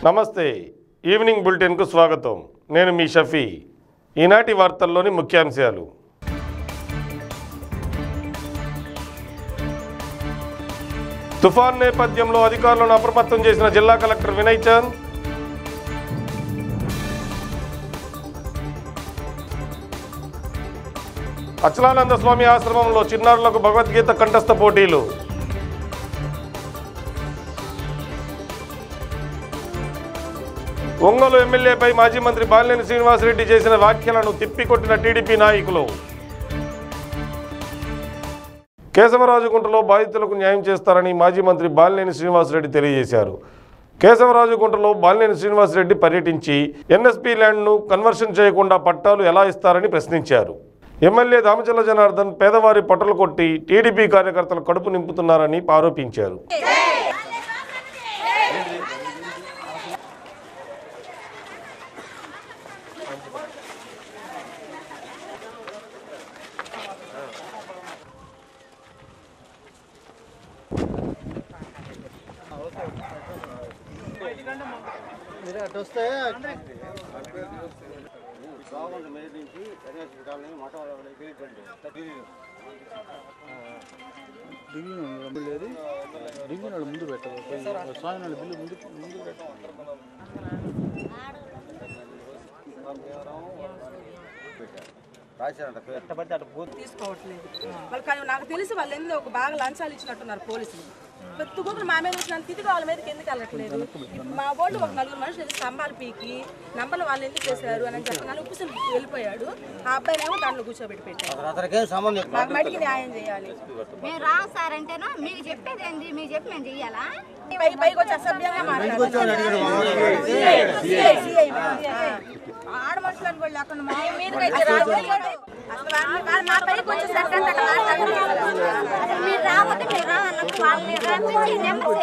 నమస్తే ఈవినింగ్ బులెటిన్కు స్వాగతం నేను మీ షఫీ ఈనాటి వార్తల్లోని ముఖ్యాంశాలు తుఫాన్ నేపథ్యంలో అధికారులను అప్రమత్తం చేసిన జిల్లా కలెక్టర్ వినయ్ చంద్ అచలానంద స్వామి ఆశ్రమంలో చిన్నారులకు భగవద్గీత కంఠస్థ పోటీలు ఒంగోలు ఎమ్మెల్యేపై మాజీ మంత్రి బాలినేని శ్రీనివాసరెడ్డి చేసిన వ్యాఖ్యలను తిప్పికొట్టిన టీడీపీ నాయకులు కేశవరాజుగుంటలో బాధితులకు న్యాయం చేస్తారని మాజీ మంత్రి బాలినేని శ్రీనివాసరెడ్డి తెలియజేశారు కేశవరాజుగుంటలో బాలినేని శ్రీనివాసరెడ్డి పర్యటించి ఎన్ఎస్పీ ల్యాండ్ను కన్వర్షన్ చేయకుండా పట్టాలు ఎలా ఇస్తారని ప్రశ్నించారు ఎమ్మెల్యే దామచల్ల జనార్దన్ పేదవారి పొట్టలు కొట్టి టీడీపీ కార్యకర్తలు కడుపు నింపుతున్నారని ఆరోపించారు మీరు అటు వస్తే డివిజన్ లేదు డివిజన్ వాళ్ళు ముందు పెట్టారు స్వామి వాళ్ళ బిల్లు ముందు ముందు పెట్టారు తీసుకోవట్లేదు వాళ్ళు కానీ నాకు తెలిసి వాళ్ళు ఎందులో ఒక బాగా లంచాలు ఇచ్చినట్టున్నారు పోలీసులు ప్రతి ఒక్కరు మా మీద వచ్చిన తిరిగి వాళ్ళ మీదకి ఎందుకు వెళ్ళట్లేదు మా వాళ్ళు ఒక నలుగురు మనుషులు ఎదురు స్తంభాలు పీకి నంబర్లు వాళ్ళు ఎందుకు చేశారు అని చెప్పగానే ఉప్పుసం వెళ్ళిపోయాడు ఆ అబ్బాయినేమో దాంట్లో కూర్చోబెట్టి పెట్టారు అతనికేం సంబంధం మాకు మటుకి న్యాయం చేయాలి మేము రావు సార్ అంటేను మీకు చెప్పేది ఏంది మీకు చెప్పి మేము చెయ్యాలా పై పైకి వచ్చి అసభ్యంగా మాట్లాడారు ఆడ మనుషులను కూడా లేకుండా మా మీదకి అయితే రాదు. అసలు వాళ్ళు- వాళ్ళు మా పైకి వచ్చి సర్కంట అసలు మీరు రావద్దు మీరు రావాలన్నప్పుడు వాళ్ళని రప్పించి నెంబర్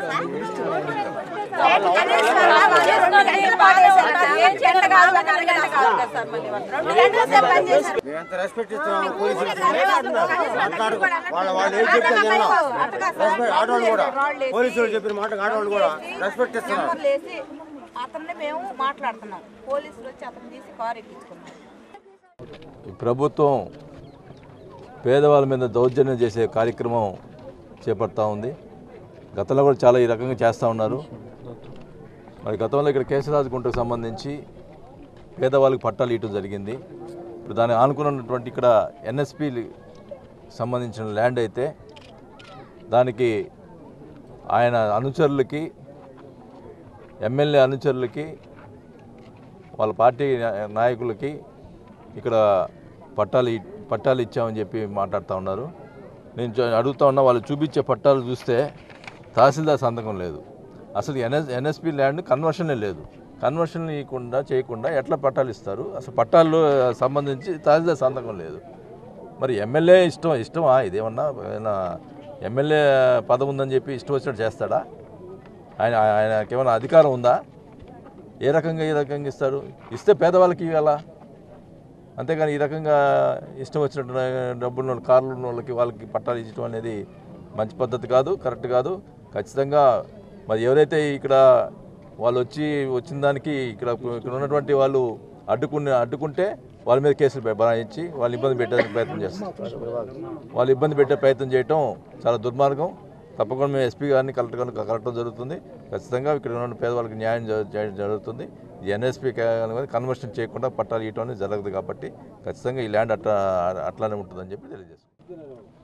మేమంత రెస్పెక్ట్ ఇస్తున్నాం పోలీసులకి మాట్లాడు వాళ్ళ వాళ్ళు ఏం చెప్తే విన్నాం రెస్పెక్ట్ ఆడవాళ్ళు కూడా పోలీసులు చెప్పిన మాట ఆడవాళ్ళు కూడా రెస్పెక్ట్ ఇస్తున్నారు లేసి అతన్ని మేము మాట్లాడుతున్నాం పోలీసులు వచ్చి అతను తీసి కారు ఎక్కించుకున్నాం ఈ ప్రభుత్వం పేదవాళ్ళ మీద దౌర్జన్యం చేసే కార్యక్రమం చేపడతా ఉంది గతంలో కూడా చాలా ఈ రకంగా చేస్తూ ఉన్నారు మరి గతంలో ఇక్కడ కేశరాజు గుంటకు సంబంధించి పేదవాళ్ళకి పట్టాలు ఇవ్వడం జరిగింది ఇప్పుడు దాన్ని ఆనుకున్నటువంటి ఇక్కడ ఎన్ఎస్పి సంబంధించిన ల్యాండ్ అయితే దానికి ఆయన అనుచరులకి ఎమ్మెల్యే అనుచరులకి వాళ్ళ పార్టీ నా- నాయకులకి ఇక్కడ పట్టాలు ఇ- పట్టాలు ఇచ్చామని చెప్పి మాట్లాడుతూ ఉన్నారు నేను చూ- అడుగుతా ఉన్నా వాళ్ళు చూపించే పట్టాలు చూస్తే తహసీల్దార్ సంతకం లేదు అసలు ఎన్ఎస్ ఎన్ఎస్పి ల్యాండ్ కన్వర్షనే లేదు కన్వర్షన్ ఇవ్వకుండా చేయకుండా ఎట్లా పట్టాలు ఇస్తారు అసలు పట్టాల్లో సంబంధించి తహసీల్దార్ సంతకం లేదు మరి ఎమ్మెల్యే ఇష్టం ఇష్టమా ఇదేమన్నా ఏమన్నా ఎమ్మెల్యే పదవి ఉందని చెప్పి ఇష్టం వచ్చినట్టు చేస్తాడా ఆయన ఆయనకి ఏమైనా అధికారం ఉందా ఏ రకంగా ఏ రకంగా ఇస్తారు ఇస్తే పేదవాళ్ళకి ఇవ్వాలా అంతేగాని ఈ రకంగా ఇష్టం వచ్చినట్టు డబ్బులు ఉన్న వాళ్ళు, కార్లు ఉన్న వాళ్ళకి వాళ్ళకి పట్టాలు ఇచ్చడం అనేది మంచి పద్ధతి కాదు కరెక్ట్ కాదు ఖచ్చితంగా మరి ఎవరైతే ఇక్కడ వాళ్ళు వచ్చి వచ్చిన దానికి ఇక్కడ ఇక్కడ ఉన్నటువంటి వాళ్ళు అడ్డుకుని అడ్డుకుంటే వాళ్ళ మీద కేసులు పె- బనాయించి వాళ్ళు ఇబ్బంది పెట్టడానికి ప్రయత్నం చేస్తారు వాళ్ళు ఇబ్బంది పెట్టే ప్రయత్నం చేయటం చాలా దుర్మార్గం తప్పకుండా మేము ఎస్పీ గారిని కలెక్టర్ గారిని కలెక్టర్ జరుగుతుంది ఖచ్చితంగా ఇక్కడ ఉన్న పేదవాళ్ళకి న్యాయం జ- చేయడం జరుగుతుంది ఈ ఎన్ఎస్పీ కన్వర్షన్ చేయకుండా పట్టాలు ఇవ్వడం అనేది జరగదు కాబట్టి ఖచ్చితంగా ఈ ల్యాండ్ అట్లా అట్లానే ఉంటుందని చెప్పి తెలియజేస్తాం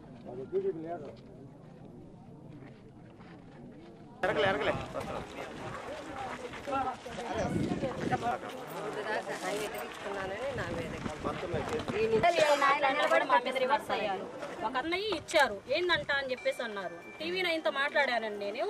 ఒక అన్నయ్య ఇచ్చారు ఏందంట అని చెప్పేసి అన్నారు టీవీ నైన్తో మాట్లాడానండి నేను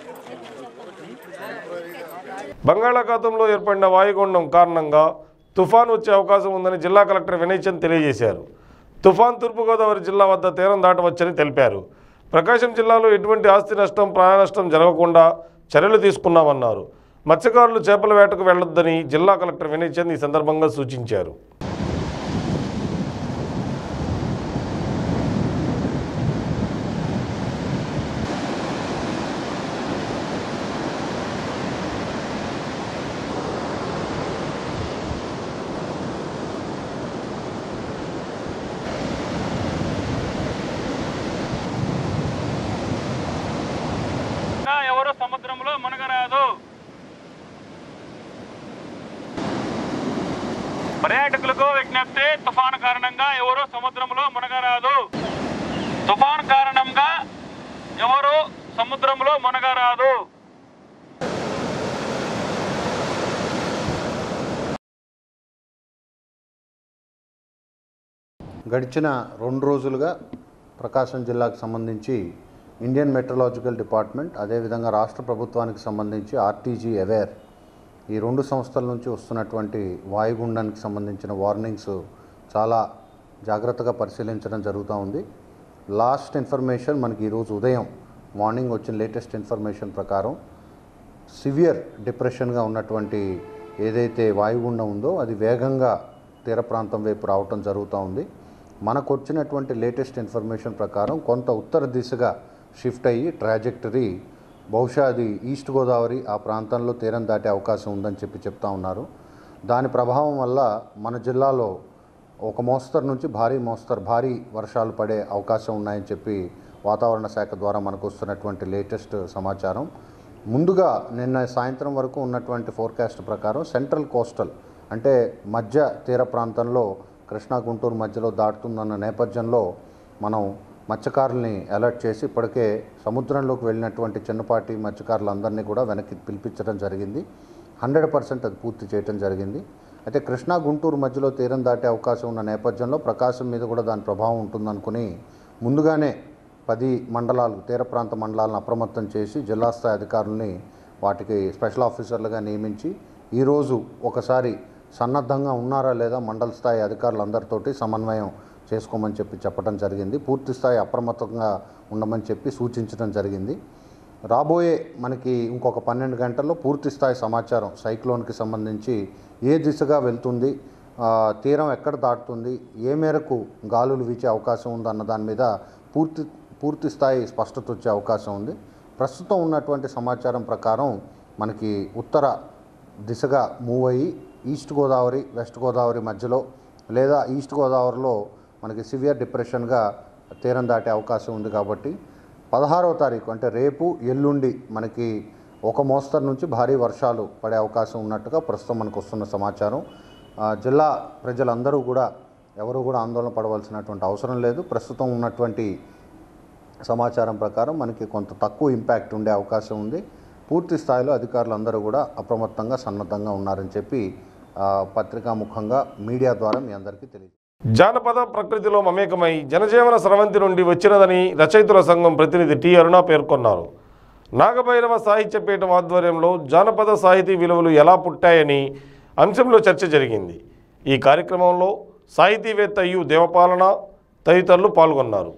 బంగాళాఖాతంలో ఏర్పడిన వాయుగుండం కారణంగా తుఫాన్ వచ్చే అవకాశం ఉందని జిల్లా కలెక్టర్ వినయ్ చంద్ తెలియజేశారు తుఫాన్ తూర్పుగోదావరి జిల్లా వద్ద తీరం దాటవచ్చని తెలిపారు ప్రకాశం జిల్లాలో ఎటువంటి ఆస్తి నష్టం ప్రాణ నష్టం జరగకుండా చర్యలు తీసుకున్నామన్నారు మత్స్యకారులు చేపల వేటకు వెళ్లొద్దని జిల్లా కలెక్టర్ వినయ్ చంద్ ఈ సందర్భంగా సూచించారు సముద్రంలో మునగరాదు పర్యాటకులకు విజ్ఞప్తి తుఫాను కారణంగా ఎవరు సముద్రంలో మునగరాదు తుఫాను కారణంగా ఎవరు సముద్రంలో మునగరాదు గడిచిన రెండు రోజులుగా ప్రకాశం జిల్లాకు సంబంధించి ఇండియన్ మెట్రలాజికల్ డిపార్ట్మెంట్ అదేవిధంగా రాష్ట్ర ప్రభుత్వానికి సంబంధించి ఆర్టీజీ అవేర్ ఈ రెండు సంస్థల నుంచి వస్తున్నటువంటి వాయుగుండానికి సంబంధించిన వార్నింగ్స్ చాలా జాగ్రత్తగా పరిశీలించడం జరుగుతూ ఉంది లాస్ట్ ఇన్ఫర్మేషన్ మనకి ఈరోజు ఉదయం మార్నింగ్ వచ్చిన లేటెస్ట్ ఇన్ఫర్మేషన్ ప్రకారం సివియర్ డిప్రెషన్గా ఉన్నటువంటి ఏదైతే వాయుగుండం ఉందో అది వేగంగా తీర ప్రాంతం వైపు రావటం జరుగుతూ ఉంది మనకు వచ్చినటువంటి లేటెస్ట్ ఇన్ఫర్మేషన్ ప్రకారం కొంత ఉత్తర దిశగా షిఫ్ట్ అయ్యి ట్రాజెక్టరీ బహుశా అది ఈస్ట్ గోదావరి ఆ ప్రాంతంలో తీరం దాటే అవకాశం ఉందని చెప్పి చెప్తా ఉన్నారు దాని ప్రభావం వల్ల మన జిల్లాలో ఒక మోస్తరు నుంచి భారీ మోస్తరు భారీ వర్షాలు పడే అవకాశం ఉన్నాయని చెప్పి వాతావరణ శాఖ ద్వారా మనకు వస్తున్నటువంటి లేటెస్ట్ సమాచారం ముందుగా నిన్న సాయంత్రం వరకు ఉన్నటువంటి ఫోర్కాస్ట్ ప్రకారం సెంట్రల్ కోస్టల్ అంటే మధ్య తీర ప్రాంతంలో కృష్ణా గుంటూరు మధ్యలో దాటుతుందన్న నేపథ్యంలో మనం మత్స్యకారుల్ని అలర్ట్ చేసి ఇప్పటికే సముద్రంలోకి వెళ్ళినటువంటి చిన్నపాటి మత్స్యకారులందరినీ కూడా వెనక్కి పిలిపించడం జరిగింది హండ్రెడ్ పర్సెంట్ అది పూర్తి చేయడం జరిగింది అయితే కృష్ణా గుంటూరు మధ్యలో తీరం దాటే అవకాశం ఉన్న నేపథ్యంలో ప్రకాశం మీద కూడా దాని ప్రభావం ఉంటుందనుకుని ముందుగానే పది మండలాలు తీర ప్రాంత మండలాలను అప్రమత్తం చేసి జిల్లా స్థాయి అధికారుల్ని వాటికి స్పెషల్ ఆఫీసర్లుగా నియమించి ఈరోజు ఒకసారి సన్నద్ధంగా ఉన్నారా లేదా మండల స్థాయి అధికారులందరితోటి సమన్వయం చేసుకోమని చెప్పి చెప్పడం జరిగింది పూర్తి స్థాయి అప్రమత్తంగా ఉండమని చెప్పి సూచించడం జరిగింది రాబోయే మనకి ఇంకొక పన్నెండు గంటల్లో పూర్తి స్థాయి సమాచారం సైక్లోన్కి సంబంధించి ఏ దిశగా వెళ్తుంది ఆ, తీరం ఎక్కడ దాటుతుంది ఏ మేరకు గాలులు వీచే అవకాశం ఉంది అన్న దాని మీద పూర్తి పూర్తి స్థాయి స్పష్టత వచ్చే అవకాశం ఉంది ప్రస్తుతం ఉన్నటువంటి సమాచారం ప్రకారం మనకి ఉత్తర దిశగా మూవ్ అయ్యి ఈస్ట్ గోదావరి వెస్ట్ గోదావరి మధ్యలో లేదా ఈస్ట్ గోదావరిలో మనకి సివియర్ డిప్రెషన్గా తీరం దాటే అవకాశం ఉంది కాబట్టి పదహారవ తారీఖు అంటే రేపు ఎల్లుండి మనకి ఒక మోస్తరు నుంచి భారీ వర్షాలు పడే అవకాశం ఉన్నట్టుగా ప్రస్తుతం మనకు వస్తున్న సమాచారం ఆ, జిల్లా ప్రజలందరూ కూడా ఎవరు కూడా ఆందోళన పడవలసినటువంటి అవసరం లేదు ప్రస్తుతం ఉన్నటువంటి సమాచారం ప్రకారం మనకి కొంత తక్కువ ఇంపాక్ట్ ఉండే అవకాశం ఉంది పూర్తి స్థాయిలో అధికారులందరూ కూడా అప్రమత్తంగా సన్నద్ధంగా ఉన్నారని చెప్పి ఆ, పత్రికాముఖంగా మీడియా ద్వారా మీ అందరికీ తెలియదు జానపద ప్రకృతిలో మమేకమై జనజీవన స్రవంతి నుండి వచ్చినదని రచయితుల సంఘం ప్రతినిధి టి అరుణ పేర్కొన్నారు నాగభైరవ సాహిత్య పీఠం ఆధ్వర్యంలో జానపద సాహితీ విలువలు ఎలా పుట్టాయని అంశంలో చర్చ జరిగింది ఈ కార్యక్రమంలో సాహితీవేత్త యు దేవపాలన తదితరులు పాల్గొన్నారు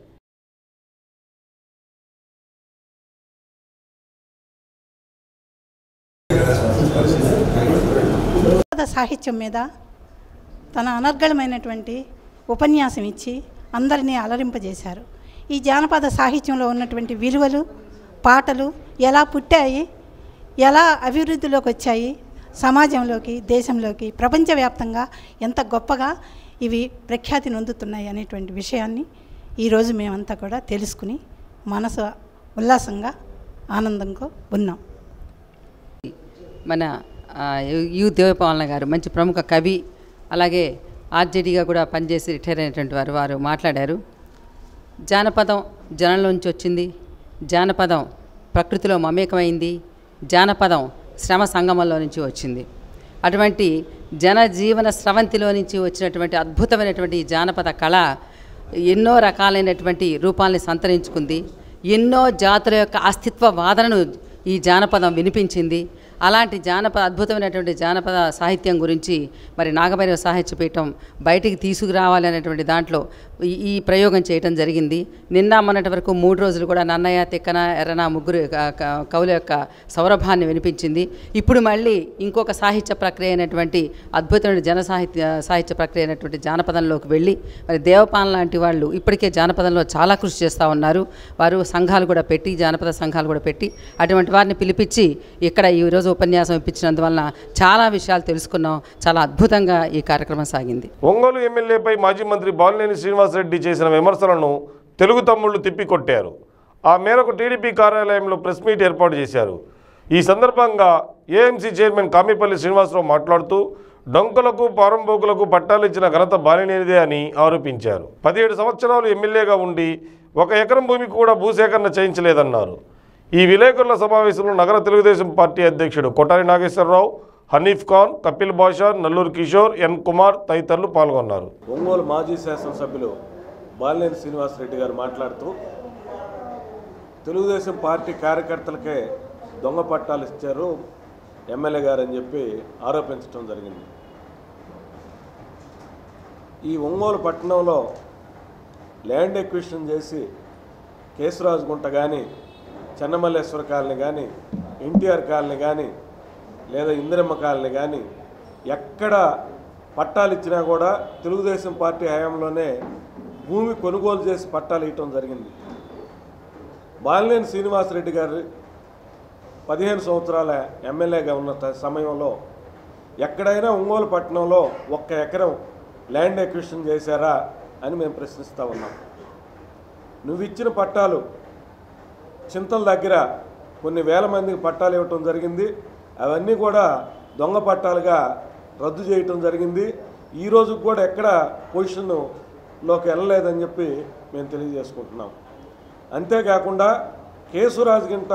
జానపద సాహిత్యం మీద తన అనర్గళమైనటువంటి ఉపన్యాసం ఇచ్చి అందరినీ అలరింపజేశారు ఈ జానపద సాహిత్యంలో ఉన్నటువంటి విలువలు పాటలు ఎలా పుట్టాయి ఎలా అభివృద్ధిలోకి వచ్చాయి సమాజంలోకి దేశంలోకి ప్రపంచవ్యాప్తంగా ఎంత గొప్పగా ఇవి ప్రఖ్యాతి నొందుతున్నాయి అనేటువంటి విషయాన్ని ఈరోజు మేమంతా కూడా తెలుసుకుని మనసు ఉల్లాసంగా ఆనందంగా ఉన్నాం మన ఆ, యు- యు దేవపాలన గారు మంచి ప్రముఖ కవి అలాగే ఆర్జేడీగా కూడా పనిచేసి రిటైర్ అయినటువంటి వారు వారు మాట్లాడారు జానపదం జనంలోంచి వచ్చింది జానపదం ప్రకృతిలో మమేకమైంది జానపదం శ్రమ సంగమంలో నుంచి వచ్చింది అటువంటి జనజీవన స్రవంతిలో నుంచి వచ్చినటువంటి అద్భుతమైనటువంటి ఈ జానపద కళ ఎన్నో రకాలైనటువంటి రూపాల్ని సంతరించుకుంది ఎన్నో జాతుల యొక్క అస్తిత్వ వాదనను ఈ జానపదం వినిపించింది అలాంటి జానపద అద్భుతమైనటువంటి జానపద సాహిత్యం గురించి మరి నాగభైరవ సాహిత్య పీఠం బయటికి తీసుకురావాలి అనేటువంటి దాంట్లో ఈ ఈ ప్రయోగం చేయటం జరిగింది నిన్న మొన్నటి వరకు మూడు రోజులు కూడా నన్నయ్య తిక్కన ఎర్రన ముగ్గురు క- క- కవుల యొక్క సౌరభాన్ని వినిపించింది ఇప్పుడు మళ్ళీ ఇంకొక సాహిత్య ప్రక్రియ అయినటువంటి అద్భుతమైన జన సాహిత్య సాహిత్య ప్రక్రియ అయినటువంటి జానపదంలోకి వెళ్ళి మరి దేవపాన్ లాంటి వాళ్ళు ఇప్పటికే జానపదంలో చాలా కృషి చేస్తూ ఉన్నారు వారు సంఘాలు కూడా పెట్టి జానపద సంఘాలు కూడా పెట్టి అటువంటి వారిని పిలిపించి ఇక్కడ ఈరోజు ఉపన్యాసం ఇప్పించినందువలన చాలా విషయాలు తెలుసుకున్నాం చాలా అద్భుతంగా ఈ కార్యక్రమం సాగింది ఒంగోలు ఎమ్మెల్యేపై మాజీ మంత్రి బాలినేని శ్రీనివాసరెడ్డి చేసిన విమర్శలను తెలుగు తమ్ముళ్లు తిప్పికొట్టారు ఆ మేరకు టీడీపీ కార్యాలయంలో ప్రెస్ మీట్ ఏర్పాటు చేశారు ఈ సందర్భంగా ఏఎంసీ చైర్మన్ కామిపల్లి శ్రీనివాసరావు మాట్లాడుతూ డొంకలకు పారంబోకులకు పట్టాలు ఇచ్చిన ఘనత బాలినేనిదే అని ఆరోపించారు పదిహేడు సంవత్సరాలు ఎమ్మెల్యేగా ఉండి ఒక ఎకరం భూమికి కూడా భూసేకరణ చేయించలేదన్నారు ఈ విలేకరుల సమావేశంలో నగర తెలుగుదేశం పార్టీ అధ్యక్షుడు కొటారి నాగేశ్వరరావు హనీఫ్ ఖాన్ కపిల్ బాషా నల్లూరు కిషోర్ ఎన్ కుమార్ తదితరులు పాల్గొన్నారు ఒంగోలు మాజీ శాసనసభ్యులు బాలినేని శ్రీనివాసరెడ్డి గారు మాట్లాడుతూ తెలుగుదేశం పార్టీ కార్యకర్తలకే దొంగ పట్టాలు ఇచ్చారు ఎమ్మెల్యే గారు అని చెప్పి ఆరోపించడం జరిగింది ఈ ఒంగోలు పట్టణంలో ల్యాండ్ ఎక్విషన్ చేసి కేశరాజు గుంట కానీ చెన్నమల్లేశ్వర కాలనీ కానీ ఎన్టీఆర్ కాలనీ కానీ లేదా ఇందిరమ్మ కాలనీ కానీ ఎక్కడ పట్టాలు ఇచ్చినా కూడా తెలుగుదేశం పార్టీ హయాంలోనే భూమి కొనుగోలు చేసి పట్టాలు ఇవ్వటం జరిగింది బాలినేని శ్రీనివాసరెడ్డి గారు పదిహేను సంవత్సరాల ఎమ్మెల్యేగా ఉన్న త- సమయంలో ఎక్కడైనా ఒంగోలు పట్టణంలో ఒక్క ఎకరం ల్యాండ్ ఎక్విషన్ చేశారా అని మేము ప్రశ్నిస్తూ ఉన్నాం నువ్వు ఇచ్చిన పట్టాలు చింతల దగ్గర కొన్ని వేల మందికి పట్టాలు ఇవ్వటం జరిగింది అవన్నీ కూడా దొంగ పట్టాలుగా రద్దు చేయటం జరిగింది ఈ రోజు కూడా ఎక్కడ పొజిషన్లోకి వెళ్ళలేదని చెప్పి మేము తెలియజేసుకుంటున్నాం అంతేకాకుండా కేసురాజు గింట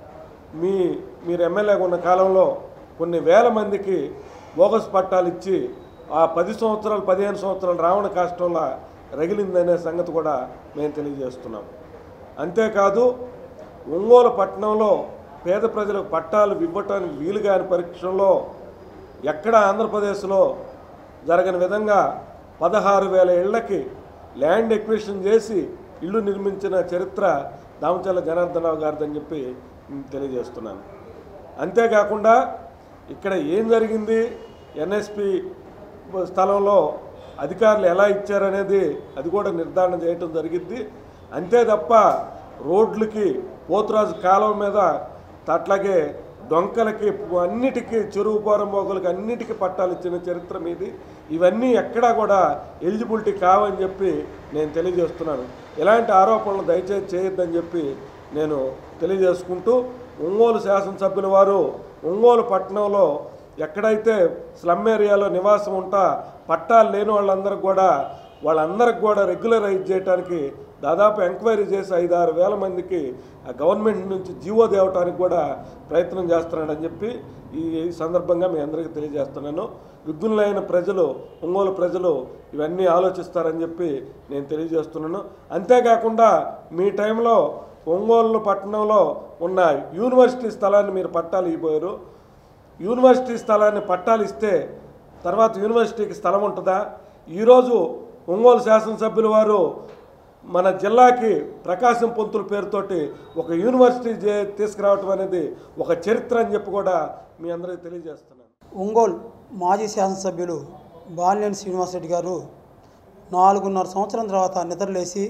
మీ మీరు ఎమ్మెల్యేగా ఉన్న కాలంలో కొన్ని వేల మందికి బోగస్ పట్టాలు ఇచ్చి ఆ పది సంవత్సరాలు పదిహేను సంవత్సరాలు రావణ కాష్టంలో రగిలిందనే సంగతి కూడా మేము తెలియజేస్తున్నాం అంతేకాదు ఒంగోలు పట్టణంలో పేద ప్రజలకు పట్టాలు ఇవ్వటానికి వీలు కాని పరీక్షల్లో ఎక్కడ ఆంధ్రప్రదేశ్లో జరగని విధంగా పదహారు వేల ఇళ్లకి ల్యాండ్ ఎక్విషన్ చేసి ఇల్లు నిర్మించిన చరిత్ర దామచల్ల జనార్దనరావు గారిదని చెప్పి నేను తెలియజేస్తున్నాను అంతేకాకుండా ఇక్కడ ఏం జరిగింది ఎన్ఎస్పి స్థలంలో అధికారులు ఎలా ఇచ్చారనేది అది కూడా నిర్ధారణ చేయటం జరిగింది అంతే తప్ప రోడ్లకి పోతురాజు కాలువ మీద అట్లాగే డొంకలకి అన్నిటికీ చెరువు పోరంబోగులకి అన్నిటికీ పట్టాలు ఇచ్చిన చరిత్ర మీది ఇవన్నీ ఎక్కడా కూడా ఎలిజిబిలిటీ కావని చెప్పి నేను తెలియజేస్తున్నాను ఇలాంటి ఆరోపణలు దయచేసి చేయొద్దని చెప్పి నేను తెలియజేసుకుంటూ ఒంగోలు శాసనసభ్యుల వారు ఒంగోలు పట్టణంలో ఎక్కడైతే స్లమ్ ఏరియాలో నివాసం ఉంటా పట్టాలు లేని వాళ్ళందరికి కూడా వాళ్ళందరికి కూడా రెగ్యులరైజ్ చేయడానికి దాదాపు ఎంక్వైరీ చేసి ఐదు ఆరు వేల మందికి ఆ గవర్నమెంట్ నుంచి జీవో తేవటానికి కూడా ప్రయత్నం చేస్తున్నాడని చెప్పి ఈ ఈ సందర్భంగా మీ అందరికీ తెలియజేస్తున్నాను విఘ్నులైన ప్రజలు ఒంగోలు ప్రజలు ఇవన్నీ ఆలోచిస్తారని చెప్పి నేను తెలియజేస్తున్నాను అంతేకాకుండా మీ టైంలో ఒంగోలు పట్టణంలో ఉన్న యూనివర్సిటీ స్థలాన్ని మీరు పట్టాలు ఇవ్వబోయారు యూనివర్సిటీ స్థలాన్ని పట్టాలు ఇస్తే తర్వాత యూనివర్సిటీకి స్థలం ఉంటుందా ఈరోజు ఒంగోలు శాసనసభ్యుల వారు మన జిల్లాకి ప్రకాశం పొంతుల పేరుతోటి ఒక యూనివర్సిటీ చే- తీసుకురావటం అనేది ఒక చరిత్ర అని చెప్పి కూడా మీ అందరికీ తెలియజేస్తున్నాను ఒంగోలు మాజీ శాసనసభ్యులు బాలినేని శ్రీనివాసరెడ్డి గారు నాలుగున్నర సంవత్సరం తర్వాత నిద్రలేసి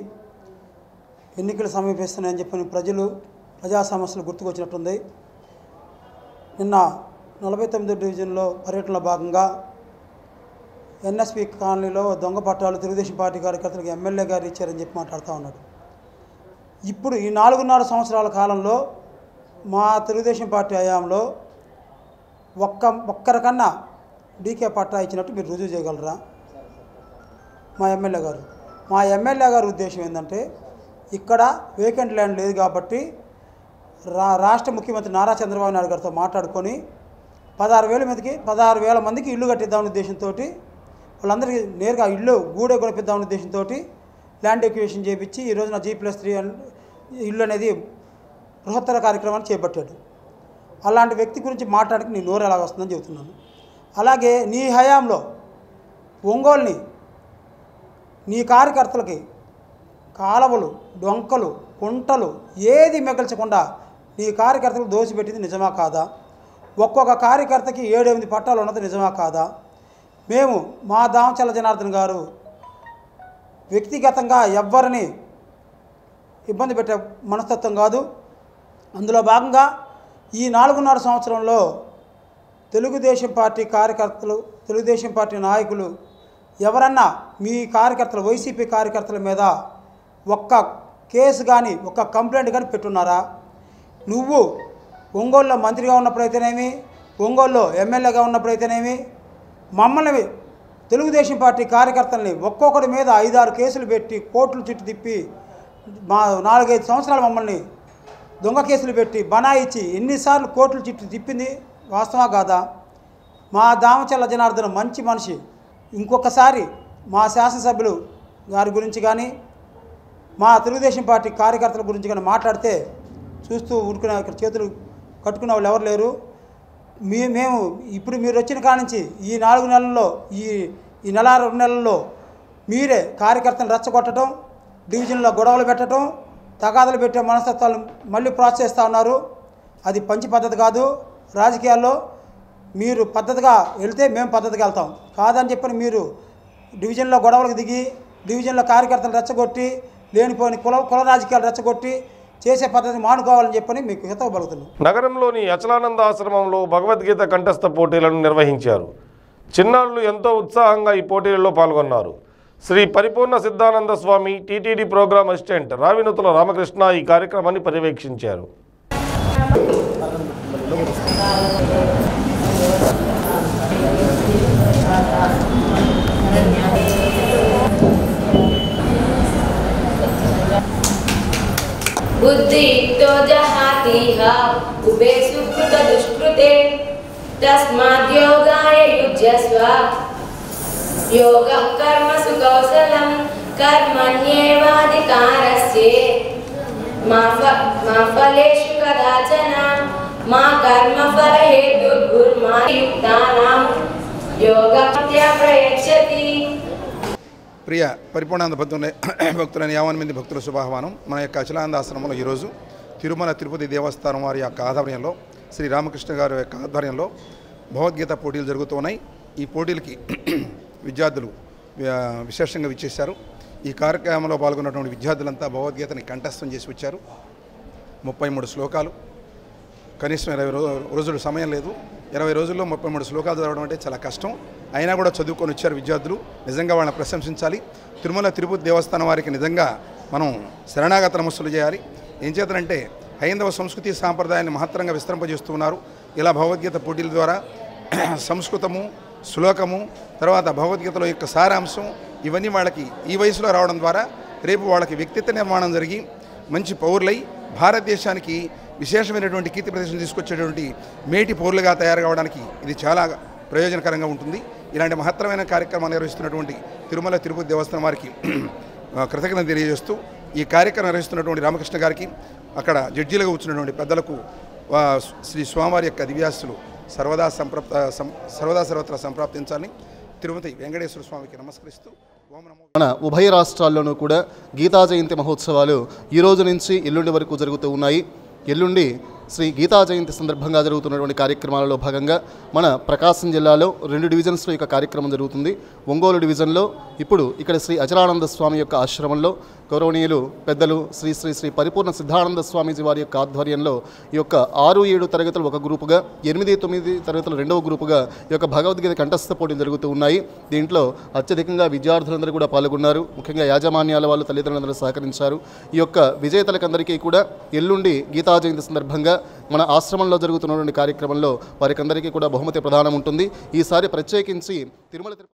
ఎన్నికలు సమీపిస్తున్నాయని చెప్పిన ప్రజలు ప్రజా సమస్యలు గుర్తుకొచ్చినట్టుంది నిన్న నలభై తొమ్మిదో డివిజన్లో పర్యటనలో భాగంగా ఎన్ఎస్పి కాలనీలో దొంగ పట్టాలు తెలుగుదేశం పార్టీ కార్యకర్తలకు ఎమ్మెల్యే గారు ఇచ్చారని చెప్పి మాట్లాడుతూ ఉన్నాడు ఇప్పుడు ఈ నాలుగున్నర సంవత్సరాల కాలంలో మా తెలుగుదేశం పార్టీ హయాంలో ఒక్క ఒక్కరికన్నా డీకే పట్టా ఇచ్చినట్టు మీరు రుజువు చేయగలరా మా ఎమ్మెల్యే గారు మా ఎమ్మెల్యే గారి ఉద్దేశం ఏంటంటే ఇక్కడ వేకెంట్ ల్యాండ్ లేదు కాబట్టి రా రాష్ట్ర ముఖ్యమంత్రి నారా చంద్రబాబు నాయుడు గారితో మాట్లాడుకొని పదహారు వేల మందికి పదహారు వేల మందికి ఇల్లు కట్టిద్దామనే ఉద్దేశంతో వాళ్ళందరికీ నేరుగా ఇల్లు గూడే కొనిపిద్దామనే ఉద్దేశంతో ల్యాండ్ ఎక్విషన్ చేయించి ఈ రోజున జీ ప్లస్ త్రీ ఇల్లు అనేది బృహత్తర కార్యక్రమాన్ని చేపట్టాడు అలాంటి వ్యక్తి గురించి మాట్లాడక నీ నోరు ఎలా వస్తుందని చెబుతున్నాను అలాగే నీ హయాంలో ఒంగోలుని నీ కార్యకర్తలకి కాలవలు డొంకలు కుంటలు ఏది మిగల్చకుండా నీ కార్యకర్తలకు దోసిపెట్టింది నిజమా కాదా ఒక్కొక్క కార్యకర్తకి ఏడెనిమిది పట్టాలు ఉన్నది నిజమా కాదా మేము మా దామచల్ల జనార్దన్ గారు వ్యక్తిగతంగా ఎవ్వరిని ఇబ్బంది పెట్టే మనస్తత్వం కాదు అందులో భాగంగా ఈ నాలుగున్నర సంవత్సరంలో తెలుగుదేశం పార్టీ కార్యకర్తలు తెలుగుదేశం పార్టీ నాయకులు ఎవరన్నా మీ కార్యకర్తలు వైసీపీ కార్యకర్తల మీద ఒక్క కేసు కానీ ఒక్క కంప్లైంట్ కానీ పెట్టున్నారా నువ్వు ఒంగోలులో మంత్రిగా ఉన్నప్పుడైతేనేమి ఒంగోలులో ఎమ్మెల్యేగా ఉన్నప్పుడైతేనేమి మమ్మల్ని తెలుగుదేశం పార్టీ కార్యకర్తల్ని ఒక్కొక్కడి మీద ఐదారు కేసులు పెట్టి కోర్టులు చుట్టూ తిప్పి మా నాలుగైదు సంవత్సరాలు మమ్మల్ని దొంగ కేసులు పెట్టి బనాయిచ్చి ఎన్నిసార్లు కోర్టులు చుట్టూ తిప్పింది వాస్తవా కాదా మా దామచల్ల జనార్దన్ మంచి మనిషి ఇంకొకసారి మా శాసనసభ్యులు గారి గురించి కానీ మా తెలుగుదేశం పార్టీ కార్యకర్తల గురించి కానీ మాట్లాడితే చూస్తూ ఊరుకునే ఇక్కడ చేతులు కట్టుకునే వాళ్ళు ఎవరు లేరు మీ మేము ఇప్పుడు మీరు వచ్చిన కాడ నుంచి ఈ నాలుగు నెలల్లో ఈ ఈ నెల రెండు నెలల్లో మీరే కార్యకర్తను రెచ్చగొట్టడం డివిజన్లో గొడవలు పెట్టడం తగాదలు పెట్టే మనస్తత్వాలు మళ్ళీ ప్రోత్సహిస్తూ ఉన్నారు అది పంచి పద్ధతి కాదు రాజకీయాల్లో మీరు పద్ధతిగా వెళ్తే మేము పద్ధతిగా వెళ్తాం కాదని చెప్పని మీరు డివిజన్లో గొడవలకు దిగి డివిజన్లో కార్యకర్తలు రెచ్చగొట్టి లేనిపోని కుల కుల రాజకీయాలు రెచ్చగొట్టి చేసే పద్ధతిని మానుకోవాలని చెప్పని మీకు హితవు పలుకుతున్నాం నగరంలోని అచలానంద ఆశ్రమంలో భగవద్గీత కంఠస్థ పోటీలను నిర్వహించారు చిన్నారులు ఎంతో ఉత్సాహంగా ఈ పోటీలలో పాల్గొన్నారు Sri Paripoorna Siddhananda Swami TTD program assistant Ravinathula Ramakrishna ఈ కార్యక్రమాన్ని పర్యవేక్షించారు बुद्धियुक्तो जहातीह उभे सुकृतदुष्कृते तस्माद्योगाय युज्यस्व योगः कर्मसु कौशलं कर्मण्येवाधिकारस्य मा फ- मा फलेषु कदाचन मा कर्मफलहेतुर्भुर्मा युक्तानां योगमत्या प्रयच्छति ప్రియ పరిపూర్ణానంద భక్తుల భక్తులైన యావన్ మంది భక్తుల శుభాహ్వానం మన యొక్క అచలానంద ఆశ్రమంలో ఈరోజు తిరుమల తిరుపతి దేవస్థానం వారి యొక్క ఆధ్వర్యంలో శ్రీ రామకృష్ణ గారి యొక్క ఆధ్వర్యంలో భగవద్గీత పోటీలు జరుగుతున్నాయి ఈ పోటీలకి విద్యార్థులు ఆ, విశేషంగా విచ్చేశారు ఈ కార్యక్రమంలో పాల్గొన్నటువంటి విద్యార్థులంతా భగవద్గీతని కంఠస్థం చేసి వచ్చారు ముప్పై మూడు శ్లోకాలు కనీసం ఇరవై రో రోజులు సమయం లేదు ఇరవై రోజుల్లో ముప్పై మూడు శ్లోకాలు చదవడం అంటే చాలా కష్టం అయినా కూడా చదువుకొని వచ్చారు విద్యార్థులు నిజంగా వాళ్ళని ప్రశంసించాలి తిరుమల తిరుపతి దేవస్థానం వారికి నిజంగా మనం శరణాగత నమస్సులు చేయాలి ఏం చేతనంటే హైందవ సంస్కృతి సాంప్రదాయాన్ని మహత్తరంగా విస్తరింపజేస్తూ ఉన్నారు ఇలా భగవద్గీత పోటీల ద్వారా సంస్కృతము శ్లోకము తర్వాత భగవద్గీతలో యొక్క సారాంశం ఇవన్నీ వాళ్ళకి ఈ వయసులో రావడం ద్వారా రేపు వాళ్ళకి వ్యక్తిత్వ నిర్మాణం జరిగి మంచి పౌరులై భారతదేశానికి విశేషమైనటువంటి కీర్తి ప్రదేశం తీసుకొచ్చేటువంటి మేటి పౌరులుగా తయారు కావడానికి ఇది చాలా ప్రయోజనకరంగా ఉంటుంది ఇలాంటి మహత్తరమైన కార్యక్రమాలు నిర్వహిస్తున్నటువంటి తిరుమల తిరుపతి దేవస్థానం వారికి ఆ, కృతజ్ఞత తెలియజేస్తూ ఈ కార్యక్రమం నిర్వహిస్తున్నటువంటి రామకృష్ణ గారికి అక్కడ జడ్జీలుగా కూర్చున్నటువంటి పెద్దలకు ఆ, శ్రీ స్వామివారి యొక్క దివ్యాస్తులు సర్వదా సంప్రాప్త సం- సర్వదా సర్వత్రా సంప్రాప్తించాలని తిరుమతి వెంకటేశ్వర స్వామికి నమస్కరిస్తూ ఓం నమో మన ఉభయ రాష్ట్రాల్లోనూ కూడా గీతా జయంతి మహోత్సవాలు ఈ రోజు నుంచి ఎల్లుండి వరకు జరుగుతూ ఉన్నాయి ఎల్లుండి శ్రీ గీతా జయంతి సందర్భంగా జరుగుతున్నటువంటి కార్యక్రమాలలో భాగంగా మన ప్రకాశం జిల్లాలో రెండు డివిజన్స్లో యొక్క కార్యక్రమం జరుగుతుంది ఒంగోలు డివిజన్లో ఇప్పుడు ఇక్కడ శ్రీ అచలానంద స్వామి యొక్క ఆశ్రమంలో గౌరవనీయులు పెద్దలు శ్రీ శ్రీ శ్రీ పరిపూర్ణ సిద్ధానంద స్వామీజీ వారి యొక్క ఆధ్వర్యంలో ఈ యొక్క ఆరు ఏడు తరగతులు ఒక గ్రూపుగా ఎనిమిది తొమ్మిది తరగతులు రెండవ గ్రూపుగా ఈ యొక్క భగవద్గీత కంఠస్థ పోటీలు జరుగుతూ ఉన్నాయి దీంట్లో అత్యధికంగా విద్యార్థులందరూ కూడా పాల్గొన్నారు ముఖ్యంగా యాజమాన్యాల వాళ్ళు తల్లిదండ్రులందరూ సహకరించారు ఈ యొక్క విజేతలకందరికీ కూడా ఎల్లుండి గీతా జయంతి సందర్భంగా మన ఆశ్రమంలో జరుగుతున్నటువంటి కార్యక్రమంలో వారికందరికీ కూడా బహుమతి ప్రదానం ఉంటుంది ఈసారి ప్రత్యేకించి తిరుమల తిరుపతి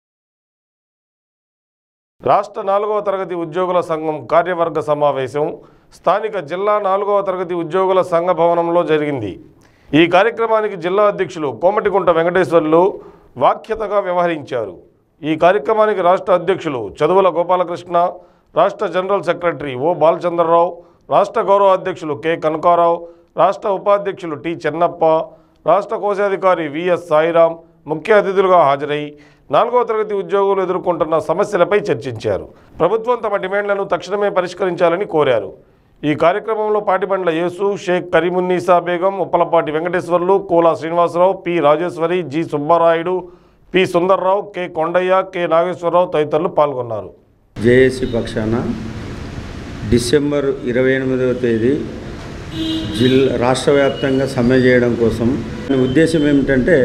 రాష్ట్ర నాలుగవ తరగతి ఉద్యోగుల సంఘం కార్యవర్గ సమావేశం స్థానిక జిల్లా నాలుగవ తరగతి ఉద్యోగుల సంఘ భవనంలో జరిగింది ఈ కార్యక్రమానికి జిల్లా అధ్యక్షులు కోమటికుంట వెంకటేశ్వర్లు వాఖ్యతగా వ్యవహరించారు ఈ కార్యక్రమానికి రాష్ట్ర అధ్యక్షులు చదువుల గోపాలకృష్ణ రాష్ట్ర జనరల్ సెక్రటరీ ఓ బాలచంద్రరావు రాష్ట్ర గౌరవ అధ్యక్షులు కె కనకారావు రాష్ట్ర ఉపాధ్యక్షులు టి చెన్నప్ప రాష్ట్ర కోశాధికారి విఎస్ సాయిరాం ముఖ్య అతిథులుగా హాజరై నాలుగవ తరగతి ఉద్యోగులు ఎదుర్కొంటున్న సమస్యలపై చర్చించారు ప్రభుత్వం తమ డిమాండ్లను తక్షణమే పరిష్కరించాలని కోరారు ఈ కార్యక్రమంలో Patibandla Yesu Shaik Karimunnisa Begum Uppalapati Venkateswarlu Kola Srinivasarao P Rajeswari G Subbarayudu P Sundar Rao K Kondaiah K Nageswara Rao తదితరులు పాల్గొన్నారు జేఏసీ పక్షాన డిసెంబర్ ఇరవై ఎనిమిదవ తేదీ జిల్లా రాష్ట్ర వ్యాప్తంగా సమ్మె చేయడం కోసం దాని ఉద్దేశం ఏమిటంటే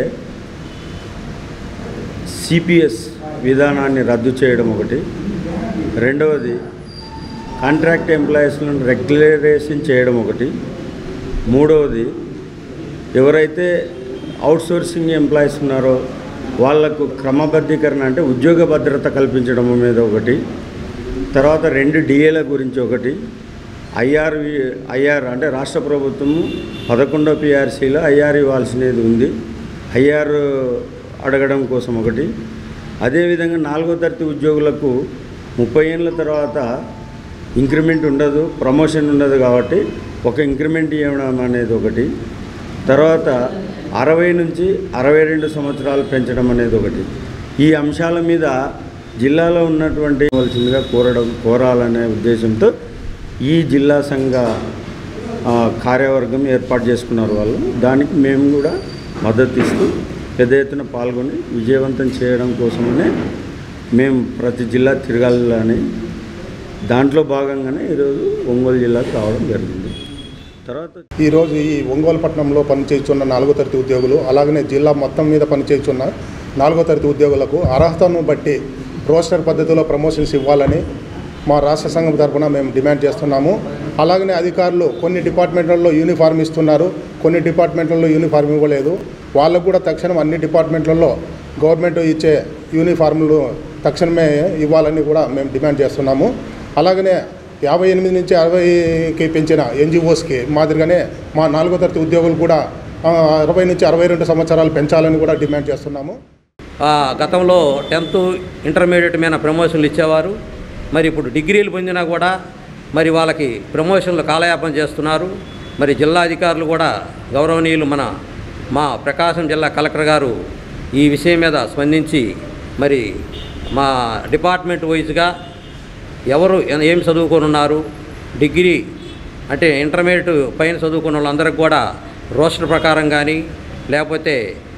సిపిఎస్ విధానాన్ని రద్దు చేయడం ఒకటి రెండవది కాంట్రాక్ట్ ఎంప్లాయీస్లను రెగ్యులరైజేషన్ చేయడం ఒకటి మూడవది ఎవరైతే అవుట్సోర్సింగ్ ఎంప్లాయీస్ ఉన్నారో వాళ్లకు క్రమబద్ధీకరణ అంటే ఉద్యోగ భద్రత కల్పించడం మీద ఒకటి తర్వాత రెండు డిఏల గురించి ఒకటి ఐఆర్ ఐఆర్ అంటే రాష్ట్ర ప్రభుత్వం పదకొండో పిఆర్సీలో ఐఆర్ ఇవ్వాల్సినది ఉంది ఐఆర్ అడగడం కోసం ఒకటి అదేవిధంగా నాలుగో తరగతి ఉద్యోగులకు ముప్పై ఏళ్ళ తర్వాత ఇంక్రిమెంట్ ఉండదు ప్రమోషన్ ఉండదు కాబట్టి ఒక ఇంక్రిమెంట్ ఇవ్వడం అనేది ఒకటి తర్వాత అరవై నుంచి అరవై రెండు సంవత్సరాలు పెంచడం అనేది ఒకటి ఈ అంశాల మీద జిల్లాలో ఉన్నటువంటి వలసిందిగా కోరడం కోరాలనే ఉద్దేశంతో ఈ జిల్లా సంఘ ఆ, కార్యవర్గం ఏర్పాటు చేసుకున్నారు వాళ్ళు దానికి మేము కూడా మద్దతు ఇస్తూ పెద్ద ఎత్తున పాల్గొని విజయవంతం చేయడం కోసమనే మేము ప్రతి జిల్లా తిరగాలని దాంట్లో భాగంగానే ఈరోజు ఒంగోలు జిల్లాకు రావడం జరిగింది తర్వాత ఈరోజు ఈ ఒంగోలు పట్టణంలో పనిచేస్తున్న నాలుగో తరగతి ఉద్యోగులు అలాగనే జిల్లా మొత్తం మీద పనిచేస్తున్న నాలుగో తరగతి ఉద్యోగులకు అర్హతను బట్టి రోస్టర్ పద్ధతిలో ప్రమోషన్స్ ఇవ్వాలని మా రాష్ట్ర సంఘం తరఫున మేము డిమాండ్ చేస్తున్నాము అలాగనే అధికారులు కొన్ని డిపార్ట్మెంట్లలో యూనిఫామ్ ఇస్తున్నారు కొన్ని డిపార్ట్మెంట్లలో యూనిఫామ్ ఇవ్వలేదు వాళ్ళకు కూడా తక్షణం అన్ని డిపార్ట్మెంట్లలో గవర్నమెంట్ ఇచ్చే యూనిఫార్ములు తక్షణమే ఇవ్వాలని కూడా మేము డిమాండ్ చేస్తున్నాము అలాగనే యాభై ఎనిమిది నుంచి అరవైకి పెంచిన ఎన్జిఓస్కి మాదిరిగానే మా నాలుగో తరగతి ఉద్యోగులు కూడా ఆ, అరవై నుంచి అరవై రెండు సంవత్సరాలు పెంచాలని కూడా డిమాండ్ చేస్తున్నాము ఆ, గతంలో టెన్త్ ఇంటర్మీడియట్ మీద ప్రమోషన్లు ఇచ్చేవారు మరి ఇప్పుడు డిగ్రీలు పొందినా కూడా మరి వాళ్ళకి ప్రమోషన్లు కాలయాపన చేస్తున్నారు మరి జిల్లా అధికారులు కూడా గౌరవనీయులు మన మా ప్రకాశం జిల్లా కలెక్టర్ గారు ఈ విషయం మీద స్పందించి మరి మా డిపార్ట్మెంట్ వైజ్గా ఎవరు ఏ- ఏం చదువుకొని ఉన్నారు డిగ్రీ అంటే ఇంటర్మీడియట్ పైన చదువుకున్న వాళ్ళందరికీ కూడా రోస్టర్ ప్రకారం కానీ లేకపోతే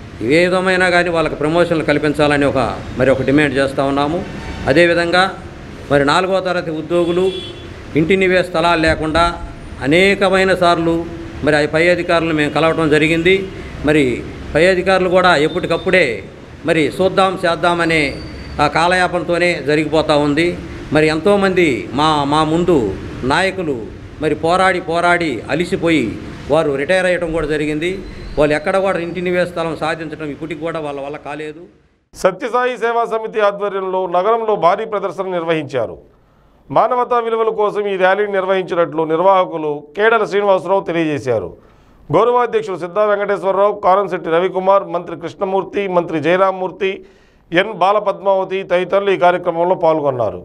ఏ విధమైనా కానీ వాళ్ళకి ప్రమోషన్లు కల్పించాలని ఒక మరి ఒక డిమాండ్ చేస్తూ ఉన్నాము అదేవిధంగా మరి నాలుగో తరగతి ఉద్యోగులు ఇంటి నివే స్థలాలు లేకుండా అనేకమైన సార్లు మరి ఆ పై అధికారులను మేము కలవటం జరిగింది మరి పై అధికారులు కూడా ఎప్పటికప్పుడే మరి చూద్దాం చేద్దామనే ఆ కాలయాపనతోనే జరిగిపోతూ ఉంది మరి ఎంతోమంది మా మా ముందు నాయకులు మరి పోరాడి పోరాడి అలిసిపోయి వారు రిటైర్ అయ్యడం కూడా జరిగింది వాళ్ళు ఎక్కడ కూడా ఇంటి నివే స్థలం సాధించడం ఇప్పటికి కూడా వాళ్ళ వల్ల కాలేదు సత్యసాయి సేవా సమితి ఆధ్వర్యంలో నగరంలో భారీ ప్రదర్శన నిర్వహించారు మానవతా విలువల కోసం ఈ ర్యాలీని నిర్వహించినట్లు నిర్వాహకులు కేడల శ్రీనివాసరావు తెలియజేశారు గౌరవాధ్యక్షులు సిద్ధా వెంకటేశ్వరరావు కారంశెట్టి రవికుమార్ మంత్రి కృష్ణమూర్తి మంత్రి జయరామ్మూర్తి ఎన్ బాలపద్మావతి తదితరులు ఈ కార్యక్రమంలో పాల్గొన్నారు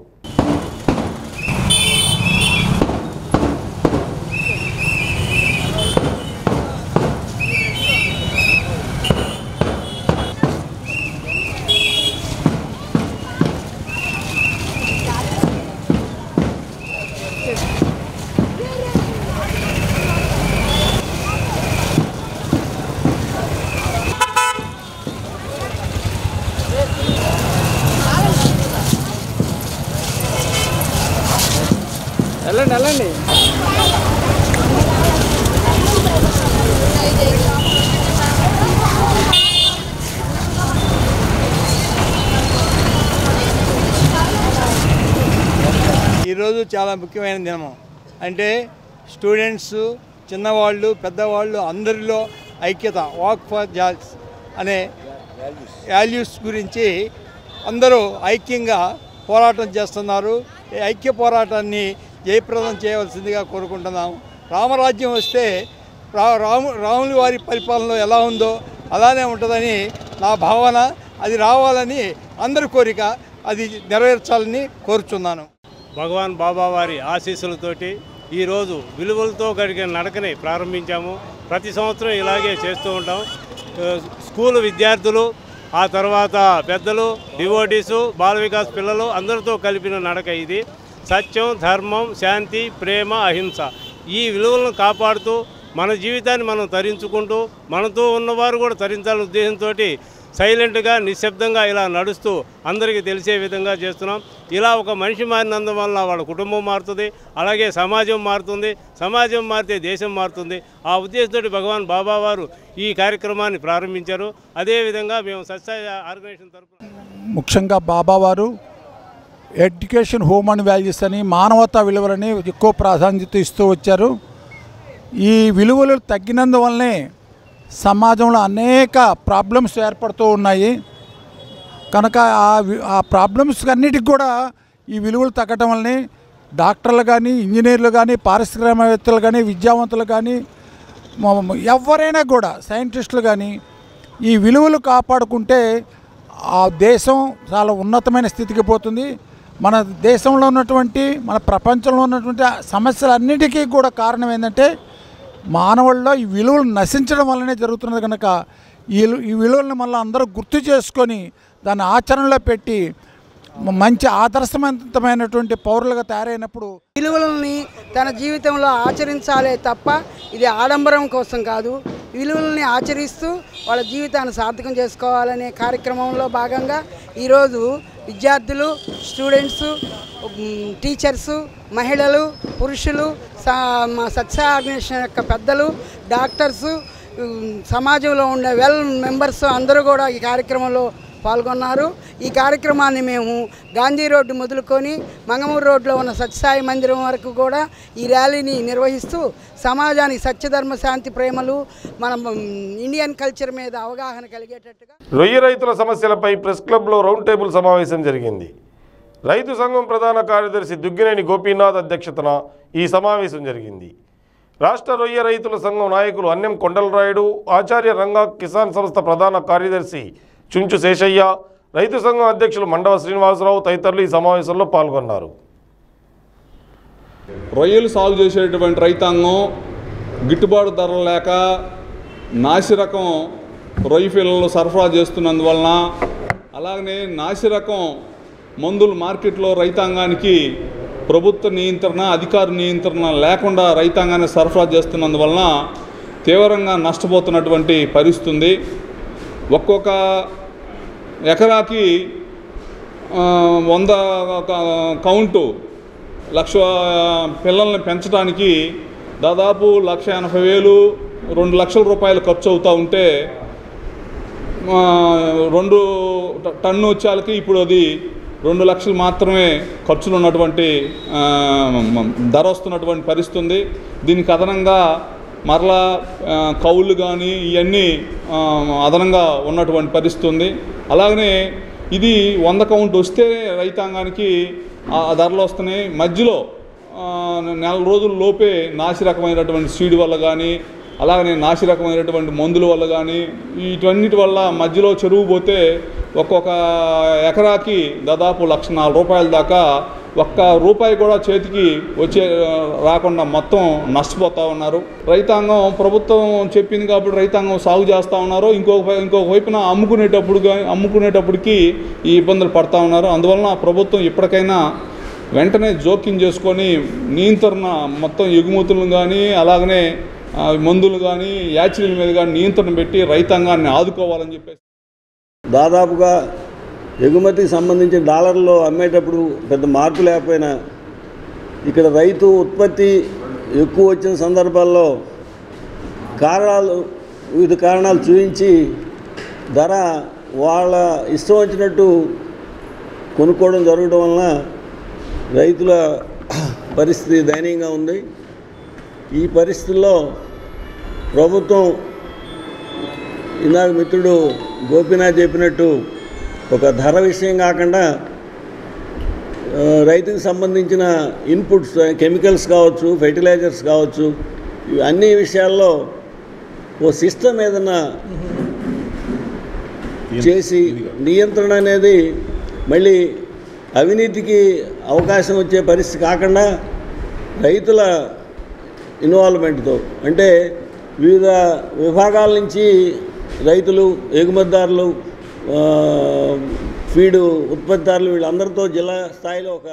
వెళ్ళండి వెళ్ళండి ఈరోజు చాలా ముఖ్యమైన దినం అంటే స్టూడెంట్స్ చిన్నవాళ్ళు పెద్దవాళ్ళు అందరిలో ఐక్యత వాక్ ఫర్ జాబ్స్ అనే వాల్యూస్ గురించి అందరూ ఐక్యంగా పోరాటం చేస్తున్నారు ఈ ఐక్య పోరాటాన్ని జయప్రదం చేయవలసిందిగా కోరుకుంటున్నాం రామరాజ్యం వస్తే రా రాము రాముని వారి పరిపాలనలో ఎలా ఉందో అలానే ఉంటుందని నా భావన అది రావాలని అందరి కోరిక అది నెరవేర్చాలని కోరుచున్నాను భగవాన్ బాబా వారి ఆశీస్సులతోటి ఈరోజు విలువలతో కలిగిన నడకని ప్రారంభించాము ప్రతి సంవత్సరం ఇలాగే చేస్తూ ఉంటాం ఆ, స్కూల్ విద్యార్థులు ఆ తర్వాత పెద్దలు డివోటీసు బాల వికాస్ పిల్లలు అందరితో కలిపిన నడక ఇది సత్యం ధర్మం శాంతి ప్రేమ అహింస ఈ విలువలను కాపాడుతూ మన జీవితాన్ని మనం తరించుకుంటూ మనతో ఉన్నవారు కూడా తరించాలనే ఉద్దేశంతో సైలెంట్గా నిశ్శబ్దంగా ఇలా నడుస్తూ అందరికీ తెలిసే విధంగా చేస్తున్నాం ఇలా ఒక మనిషి మారినందువలన వాళ్ళ కుటుంబం మారుతుంది అలాగే సమాజం మారుతుంది సమాజం మారితే దేశం మారుతుంది ఆ ఉద్దేశంతో భగవాన్ బాబా వారు ఈ కార్యక్రమాన్ని ప్రారంభించారు అదేవిధంగా మేము సత్య ఆర్గనైజేషన్ తరఫున ముఖ్యంగా బాబావారు ఎడ్యుకేషన్ హ్యూమన్ వాల్యూస్ అని మానవతా విలువలని ఎక్కువ ప్రాధాన్యత ఇస్తూ వచ్చారు ఈ విలువలు తగ్గినందువల్లనే సమాజంలో అనేక ప్రాబ్లమ్స్ ఏర్పడుతూ ఉన్నాయి కనుక ఆ వి- ఆ ప్రాబ్లమ్స్ అన్నిటికి కూడా ఈ విలువలు తగ్గటం వల్లనే డాక్టర్లు కానీ ఇంజనీర్లు కానీ పారిశ్రామికవేత్తలు కానీ విద్యావంతులు కానీ మ- మ- ఎవరైనా కూడా సైంటిస్టులు కానీ ఈ విలువలు కాపాడుకుంటే ఆ దేశం చాలా ఉన్నతమైన స్థితికి పోతుంది మన దేశంలో ఉన్నటువంటి మన ప్రపంచంలో ఉన్నటువంటి సమస్యలన్నిటికీ కూడా కారణం ఏంటంటే మానవుల్లో ఈ విలువలు నశించడం వల్లనే జరుగుతున్నది కనుక ఈ విలు- ఈ విలువలను మళ్ళీ అందరూ గుర్తు చేసుకొని దాన్ని ఆచరణలో పెట్టి మ- మంచి ఆదర్శవంతమైనటువంటి పౌరులుగా తయారైనప్పుడు విలువలని తన జీవితంలో ఆచరించాలే తప్ప ఇది ఆడంబరం కోసం కాదు విలువలని ఆచరిస్తూ వాళ్ళ జీవితాన్ని సార్థకం చేసుకోవాలనే కార్యక్రమంలో భాగంగా ఈరోజు విద్యార్థులు స్టూడెంట్స్ టీచర్సు మహిళలు పురుషులు సా మా సత్య ఆర్గనైజేషన్ యొక్క పెద్దలు డాక్టర్సు ఉమ్, సమాజంలో ఉండే వెల్ మెంబర్స్ అందరూ కూడా ఈ కార్యక్రమంలో పాల్గొన్నారు ఈ కార్యక్రమాన్ని మేము గాంధీ రోడ్డు మొదలుకొని మంగమూరు రోడ్లో ఉన్న సత్యసాయి మందిరం వరకు కూడా ఈ ర్యాలీని నిర్వహిస్తూ సమాజానికి సత్యధర్మ శాంతి ప్రేమలు మన ఉమ్, ఇండియన్ కల్చర్ మీద అవగాహన కలిగేటట్టుగా రొయ్య రైతుల సమస్యలపై ప్రెస్ క్లబ్లో రౌండ్ టేబుల్ సమావేశం జరిగింది రైతు సంఘం ప్రధాన కార్యదర్శి దుగ్గినేని గోపీనాథ్ అధ్యక్షతన ఈ సమావేశం జరిగింది రాష్ట్ర రొయ్య రైతుల సంఘం నాయకులు అన్నెం కొండలరాయుడు ఆచార్య రంగా కిసాన్ సంస్థ ప్రధాన కార్యదర్శి చుంచు శేషయ్య రైతు సంఘం అధ్యక్షులు మండవ శ్రీనివాసరావు తదితరులు ఈ సమావేశంలో పాల్గొన్నారు రొయ్యలు సాగు చేసేటువంటి రైతాంగం గిట్టుబాటు ధరలు లేక నాసిరకం రొయ్య పిల్లలు సరఫరా చేస్తున్నందువలన అలాగనే నాసిరకం మందులు మార్కెట్లో రైతాంగానికి ప్రభుత్వ నియంత్రణ అధికార నియంత్రణ లేకుండా రైతాంగాన్ని సరఫరా చేస్తున్నందువలన తీవ్రంగా నష్టపోతున్నటువంటి పరిస్థితి ఉంది ఒక్కొక్క ఎకరాకి ఆ, వంద క- కౌంటు లక్ష పిల్లల్ని పెంచడానికి దాదాపు లక్ష ఎనభై వేలు రెండు లక్షల రూపాయలు ఖర్చు అవుతూ ఉంటే ఆ, రెండు ట- టన్ను వచ్చేళ్ళకి ఇప్పుడు అది రెండు లక్షలు మాత్రమే ఖర్చులు ఉన్నటువంటి ఆ, మ- ధర వస్తున్నటువంటి పరిస్థితి ఉంది దీనికి అదనంగా మరలా ఆ, కౌళ్ళు కానీ ఇవన్నీ ఆ, అదనంగా ఉన్నటువంటి పరిస్థితి ఉంది అలాగనే ఇది వంద కౌంట్ వస్తే రైతాంగానికి ఆ ధరలు వస్తున్నాయి మధ్యలో ఆ, నెల రోజుల లోపే నాసి రకమైనటువంటి సీడ్ వల్ల కానీ అలాగనే నాసి రకమైనటువంటి మందుల వల్ల కానీ వీటన్నిటి వల్ల మధ్యలో చెరువు పోతే ఒక్కొక్క ఎకరాకి దాదాపు లక్ష నాలుగు రూపాయల దాకా ఒక్క రూపాయి కూడా చేతికి వచ్చే ఆ, రాకుండా మొత్తం నష్టపోతూ ఉన్నారు రైతాంగం ప్రభుత్వం చెప్పింది కాబట్టి రైతాంగం సాగు చేస్తూ ఉన్నారు ఇంకొక వై- ఇంకొక వైపున అమ్ముకునేటప్పుడు కానీ అమ్ముకునేటప్పటికి ఈ ఇబ్బందులు పడతా ఉన్నారు అందువలన ప్రభుత్వం ఇప్పటికైనా వెంటనే జోక్యం చేసుకొని నియంత్రణ మొత్తం ఎగుమతులను కానీ అలాగనే ఆ, మందులు కానీ యాచరీల మీద కానీ నియంత్రణ పెట్టి రైతాంగాన్ని ఆదుకోవాలని చెప్పేసి దాదాపుగా ఎగుమతికి సంబంధించిన డాలర్లో అమ్మేటప్పుడు పెద్ద మార్పు లేకపోయినా ఇక్కడ రైతు ఉత్పత్తి ఎక్కువ వచ్చిన సందర్భాల్లో కారణాలు వివిధ కారణాలు చూపించి ధర వాళ్ళ ఇష్టం వచ్చినట్టు కొనుక్కోవడం జరగడం వలన రైతుల పరిస్థితి దయనీయంగా ఉంది ఈ పరిస్థితుల్లో ప్రభుత్వం ఇందాక మిత్రుడు గోపీనాథ్ చెప్పినట్టు ఒక ధర విషయం కాకుండా ఆ, రైతుకు సంబంధించిన ఇన్పుట్స్ కెమికల్స్ కావచ్చు ఫెర్టిలైజర్స్ కావచ్చు ఇవి అన్ని విషయాల్లో ఓ సిస్టమ్ ఏదన్నా చేసి నియంత్రణ అనేది మళ్ళీ అవినీతికి అవకాశం వచ్చే పరిస్థితి కాకుండా రైతుల ఇన్వాల్వ్మెంట్తో అంటే వివిధ విభాగాల నుంచి రైతులు ఎగుమతిదారులు ఆ, ఫీడు ఉత్పత్తిదారులు వీళ్ళందరితో జిల్లా స్థాయిలో ఒక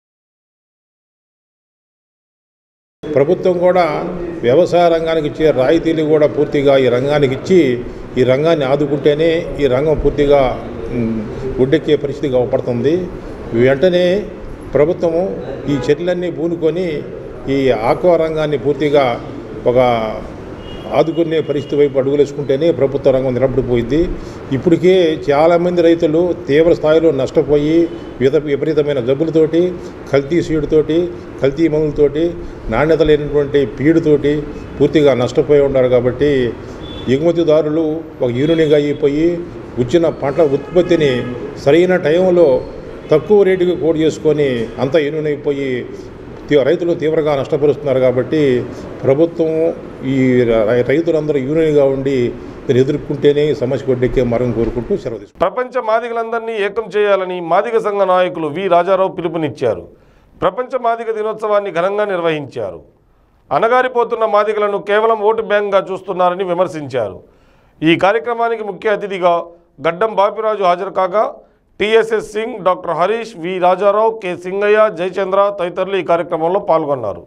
ప్రభుత్వం కూడా వ్యవసాయ రంగానికి ఇచ్చే రాయితీలు కూడా పూర్తిగా ఈ రంగానికి ఇచ్చి ఈ రంగాన్ని ఆదుకుంటేనే ఈ రంగం పూర్తిగా మ్, ఒడ్డెక్కే పరిస్థితి పడుతుంది వెంటనే ప్రభుత్వము ఈ చర్యలన్నీ పూనుకొని ఈ ఆక్వా రంగాన్ని పూర్తిగా ఒక ఆదుకునే పరిస్థితి వైపు అడుగులేసుకుంటేనే ప్రభుత్వ రంగం నిలబడిపోయింది ఇప్పటికే చాలామంది రైతులు తీవ్ర స్థాయిలో నష్టపోయి విత విపరీతమైన జబ్బులతోటి కల్తీ సీడుతోటి కల్తీ మందులతోటి నాణ్యత లేనటువంటి పీడుతోటి పూర్తిగా నష్టపోయి ఉన్నారు కాబట్టి ఎగుమతిదారులు ఒక యూనియన్గా అయిపోయి వచ్చిన పంట ఉత్పత్తిని సరైన టైంలో తక్కువ రేటుకి కోడ్ చేసుకొని అంతా యూనియన్ అయిపోయి తీ- రైతులు తీవ్రంగా నష్టపరుస్తున్నారు కాబట్టి ప్రభుత్వం ఈ రై- రైతులందరూ యూనియన్గా ఉండి దీన్ని ఎదుర్కొంటేనే ఈ సమస్య కొడ్డెక్కే మార్గం కోరుకుంటూ సెలవు తీసుకుంటాను. ప్రపంచ మాదిగలందరినీ ఏకం చేయాలని మాదిగ సంఘ నాయకులు వి రాజారావు పిలుపునిచ్చారు ప్రపంచ మాదిగ దినోత్సవాన్ని ఘనంగా నిర్వహించారు అనగారిపోతున్న మాదిగలను కేవలం ఓటు బ్యాంక్గా చూస్తున్నారని విమర్శించారు ఈ కార్యక్రమానికి ముఖ్య అతిథిగా గడ్డం బాపిరాజు హాజరు కాగా TSS Singh doctor Harish V Rajarao K Singaiah Jayachandra తదితరులు ఈ కార్యక్రమంలో పాల్గొన్నారు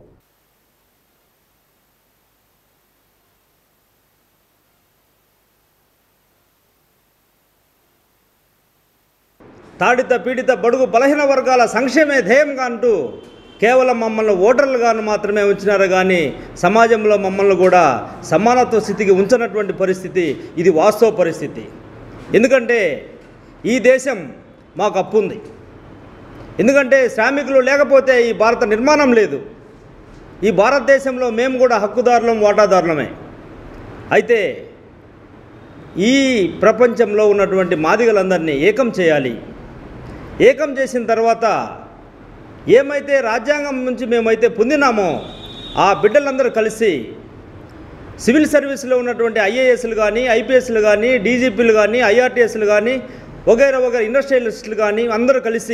తాడిత పీడిత బడుగు బలహీన వర్గాల సంక్షేమే ధ్యేయంగా అంటూ కేవలం మమ్మల్ని ఓటర్లుగాను మాత్రమే ఉంచినారు కానీ సమాజంలో మమ్మల్ని కూడా సమానత్వ స్థితికి ఉంచినటువంటి పరిస్థితి ఇది వాస్తవ పరిస్థితి ఎందుకంటే ఈ దేశం మాకు అప్పు ఉంది ఎందుకంటే శ్రామికులు లేకపోతే ఈ భారత నిర్మాణం లేదు ఈ భారతదేశంలో మేము కూడా హక్కుదారులం వాటాదారులమే అయితే ఈ ప్రపంచంలో ఉన్నటువంటి మాదిగలందరినీ ఏకం చేయాలి ఏకం చేసిన తర్వాత ఏమైతే రాజ్యాంగం నుంచి మేమైతే పొందినామో ఆ బిడ్డలందరూ కలిసి సివిల్ సర్వీస్లో ఉన్నటువంటి ఐఏఎస్లు కానీ ఐపీఎస్లు కానీ డీజీపీలు కానీ ఐఆర్టీఎస్లు కానీ వగైరా వగైరా ఇండస్ట్రియలిస్టులు కానీ అందరూ కలిసి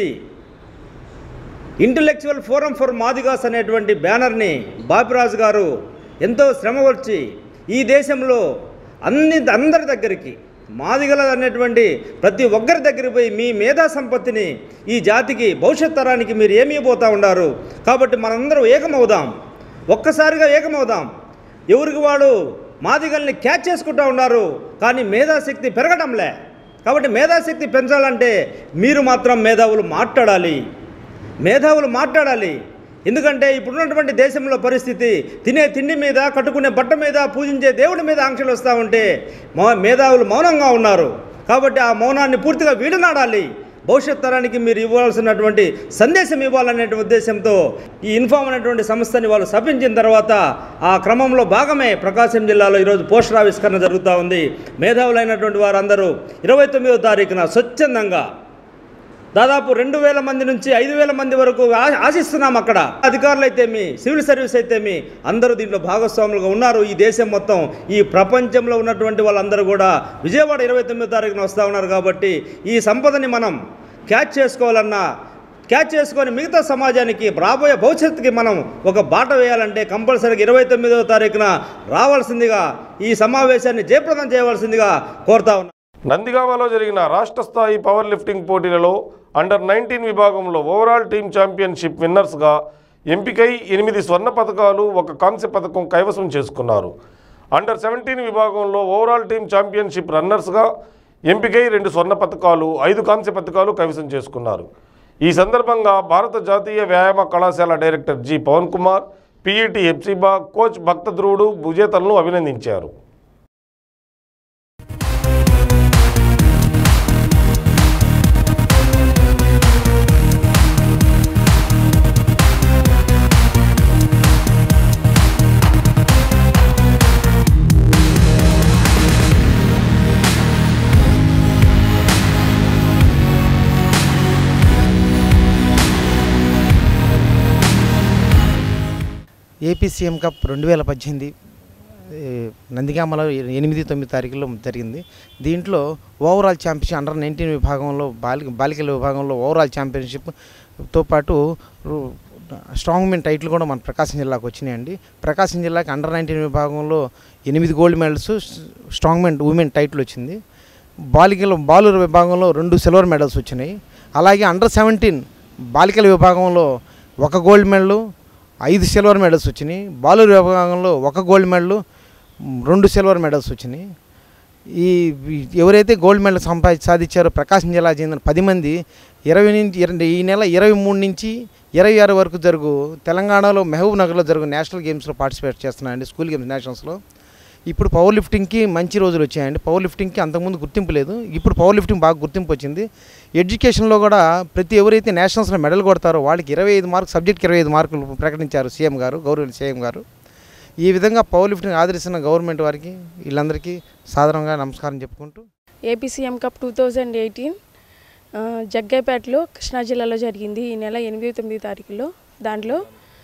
ఇంటలెక్చువల్ ఫోరం ఫర్ మాదిగాస్ అనేటువంటి బ్యానర్ని బాపిరాజు గారు ఎంతో శ్రమ వచ్చి ఈ దేశంలో అన్ని అందరి దగ్గరికి మాదిగల అనేటువంటి ప్రతి ఒక్కరి దగ్గరికి పోయి మీ మేధా సంపత్తిని ఈ జాతికి భవిష్యత్ తరానికి మీరు ఏమి ఇవ్వబోతా ఉన్నారు కాబట్టి మనందరం ఏకమవుదాం ఒక్కసారిగా ఏకమవుదాం ఎవరికి వాడు మాదిగల్ని క్యాచ్ చేసుకుంటూ ఉన్నారు కానీ మేధాశక్తి పెరగడంలే కాబట్టి మేధాశక్తి పెంచాలంటే మీరు మాత్రం మేధావులు మాట్లాడాలి మేధావులు మాట్లాడాలి ఎందుకంటే ఇప్పుడున్నటువంటి దేశంలో పరిస్థితి తినే తిండి మీద కట్టుకునే బట్ట మీద పూజించే దేవుడి మీద ఆంక్షలు వస్తూ ఉంటే మా మేధావులు మౌనంగా ఉన్నారు కాబట్టి ఆ మౌనాన్ని పూర్తిగా వీడనాడాలి భవిష్యత్ తరానికి మీరు ఇవ్వాల్సినటువంటి సందేశం ఇవ్వాలనే ఉద్దేశంతో ఈ ఇన్ఫామ్ అనేటువంటి సంస్థని వాళ్ళు స్థాపించిన తర్వాత ఆ క్రమంలో భాగమే ప్రకాశం జిల్లాలో ఈరోజు పోస్టర్ ఆవిష్కరణ జరుగుతూ ఉంది మేధావులైనటువంటి వారందరూ ఇరవై తొమ్మిదో తారీఖున స్వచ్ఛందంగా దాదాపు రెండు వేల మంది నుంచి ఐదు వేల మంది వరకు ఆ- ఆశిస్తున్నాం అక్కడ అధికారులు అయితేమి సివిల్ సర్వీస్ అయితేమి అందరూ దీంట్లో భాగస్వాములుగా ఉన్నారు ఈ దేశం మొత్తం ఈ ప్రపంచంలో ఉన్నటువంటి వాళ్ళందరూ కూడా విజయవాడ ఇరవై తొమ్మిదో తారీఖున వస్తూ ఉన్నారు కాబట్టి ఈ సంపదని మనం క్యాచ్ చేసుకోవాలన్నా క్యాచ్ చేసుకొని మిగతా సమాజానికి రాబోయే భవిష్యత్తుకి మనం ఒక బాట వేయాలంటే కంపల్సరీగా ఇరవై తొమ్మిదవ తారీఖున రావాల్సిందిగా ఈ సమావేశాన్ని జయప్రదం చేయవలసిందిగా కోరుతా ఉన్నాం నందిగామలో జరిగిన రాష్ట్ర స్థాయి పవర్ లిఫ్టింగ్ పోటీలలో అండర్ నైన్టీన్ విభాగంలో ఓవరాల్ టీమ్ ఛాంపియన్షిప్ విన్నర్స్గా ఎంపికై ఎనిమిది స్వర్ణ పథకాలు ఒక కాంస్య పథకం కైవసం చేసుకున్నారు అండర్ సెవెంటీన్ విభాగంలో ఓవరాల్ టీమ్ ఛాంపియన్షిప్ రన్నర్స్గా ఎంపికై రెండు స్వర్ణ పథకాలు ఐదు కాంస్య పథకాలు కైవసం చేసుకున్నారు ఈ సందర్భంగా భారత జాతీయ వ్యాయామ కళాశాల director G Pavan Kumar PET Hepsiba coach Bhakta Dhruvudu విజేతలను అభినందించారు ఏపీ సీఎం కప్ రెండు వేల పద్దెనిమిది ఏ, నందిగామలో ఎనిమిది తొమ్మిది తారీఖులో జరిగింది దీంట్లో ఓవరాల్ ఛాంపియన్షిప్ అండర్ నైన్టీన్ విభాగంలో బాలి బాలికల విభాగంలో ఓవరాల్ ఛాంపియన్షిప్తో పాటు రు- స్ట్రాంగ్ మెన్ టైటిల్ కూడా మన ప్రకాశం జిల్లాకు వచ్చినాయండి ప్రకాశం జిల్లాకి అండర్ నైన్టీన్ విభాగంలో ఎనిమిది gold medals strong men women title వచ్చింది బాలికల బాలుర విభాగంలో రెండు సిల్వర్ మెడల్స్ వచ్చినాయి అలాగే అండర్ సెవెంటీన్ బాలికల విభాగంలో ఒక గోల్డ్ మెడల్ ఐదు సిల్వర్ మెడల్స్ వచ్చినాయి బాలుర విభాగంలో ఒక గోల్డ్ మెడల్ రెండు సిల్వర్ మెడల్స్ వచ్చినాయి ఈ ఈ ఎవరైతే గోల్డ్ మెడల్ సంపాది సాధించారో ప్రకాశం జిల్లా చెందిన పది మంది ఇరవై నుంచి ఇరవై ఈ నెల ఇరవై మూడు నుంచి ఇరవై ఆరు వరకు జరుగు తెలంగాణలో మహబూబ్ నగర్లో జరుగు నేషనల్ గేమ్స్లో పార్టిసిపేట్ చేస్తున్నాయండి స్కూల్ గేమ్స్ నేషనల్స్లో ఇప్పుడు పవర్ లిఫ్టింగ్కి మంచి రోజులు వచ్చాయండి పవర్ లిఫ్టింగ్కి అంతకుముందు గుర్తింపు లేదు ఇప్పుడు పవర్ లిఫ్టింగ్ బాగా గుర్తింపు వచ్చింది ఎడ్యుకేషన్లో కూడా ప్రతి ఎవరైతే నేషనల్స్లో మెడల్ కొడతారో వాళ్ళకి ఇరవై ఐదు మార్కులు సబ్జెక్ట్కి ఇరవై ఐదు మార్కులు ప్రకటించారు సీఎం గారు గౌరవ సీఎం గారు ఈ విధంగా పవర్ లిఫ్టింగ్ ఆదరిస్తున్న గవర్నమెంట్ వారికి వీళ్ళందరికీ సాధారణంగా నమస్కారం చెప్పుకుంటూ APCM cup two thousand eighteen జగ్గైపేటలో కృష్ణా జిల్లాలో జరిగింది ఈ నెల ఎనిమిది తొమ్మిది తారీఖులో దాంట్లో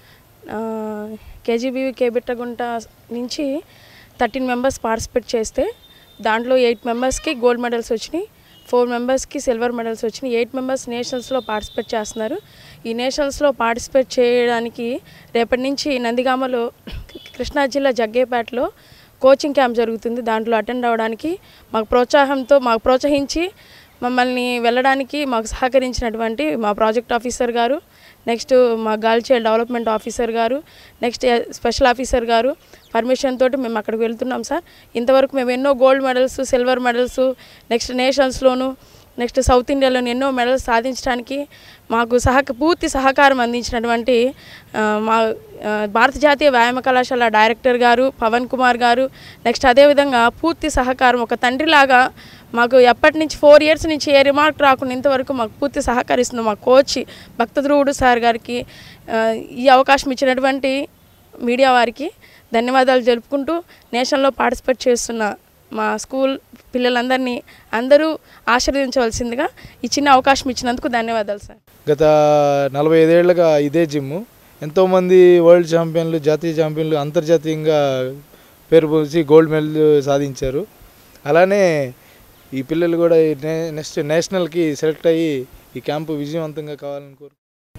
కేజీబీ కేబిట్టగుంట నుంచి థర్టీన్ మెంబర్స్ పార్టిసిపేట్ చేస్తే దాంట్లో ఎయిట్ మెంబర్స్కి గోల్డ్ మెడల్స్ వచ్చినాయి ఫోర్ మెంబర్స్కి సిల్వర్ మెడల్స్ వచ్చినాయి ఎయిట్ మెంబర్స్ నేషనల్స్లో పార్టిసిపేట్ చేస్తున్నారు ఈ నేషనల్స్లో పార్టిసిపేట్ చేయడానికి రేపటి నుంచి నందిగామలో కృష్ణా జిల్లా జగ్గేపేటలో కోచింగ్ క్యాంప్ జరుగుతుంది దాంట్లో అటెండ్ అవ్వడానికి మాకు ప్రోత్సాహంతో మాకు ప్రోత్సహించి మమ్మల్ని వెళ్ళడానికి మాకు సహకరించినటువంటి మా ప్రాజెక్ట్ ఆఫీసర్ గారు నెక్స్ట్ మా గర్ల్ చైల్డ్ డెవలప్మెంట్ ఆఫీసర్ గారు నెక్స్ట్ స్పెషల్ ఆఫీసర్ గారు పర్మిషన్ తోటి మేము అక్కడికి వెళ్తున్నాం సార్ ఇంతవరకు మేము ఎన్నో gold medals silver medals next నేషనల్స్లోను నెక్స్ట్ సౌత్ ఇండియాలోని ఎన్నో మెడల్స్ సాధించడానికి మాకు సహక పూర్తి సహకారం అందించినటువంటి ఆ, మా ఆ, భారత జాతీయ వ్యాయామ కళాశాల డైరెక్టర్ గారు పవన్ కుమార్ గారు నెక్స్ట్ అదేవిధంగా పూర్తి సహకారం ఒక తండ్రిలాగా మాకు ఎప్పటి నుంచి ఫోర్ ఇయర్స్ నుంచి ఏ రిమార్క్ రాకుండా ఇంతవరకు మాకు పూర్తి సహకరిస్తుంది మా కోచ్ భక్తధ్రువుడు సార్ గారికి ఆ, ఈ అవకాశం ఇచ్చినటువంటి మీడియా వారికి ధన్యవాదాలు జరుపుకుంటూ నేషనల్లో పార్టిసిపేట్ చేస్తున్న మా స్కూల్ పిల్లలందరినీ అందరూ ఆశీర్వదించవలసిందిగా ఈ చిన్న అవకాశం ఇచ్చినందుకు ధన్యవాదాలు సార్ గత నలభై ఐదేళ్లుగా ఇదే జిమ్ ఎంతోమంది వరల్డ్ ఛాంపియన్లు జాతీయ ఛాంపియన్లు అంతర్జాతీయంగా పేరు పోసి గోల్డ్ మెడల్ సాధించారు అలానే ఈ పిల్లలు కూడా ఈ నే- నెక్స్ట్ నేషనల్కి సెలెక్ట్ అయ్యి ఈ క్యాంపు విజయవంతంగా కావాలని కోరు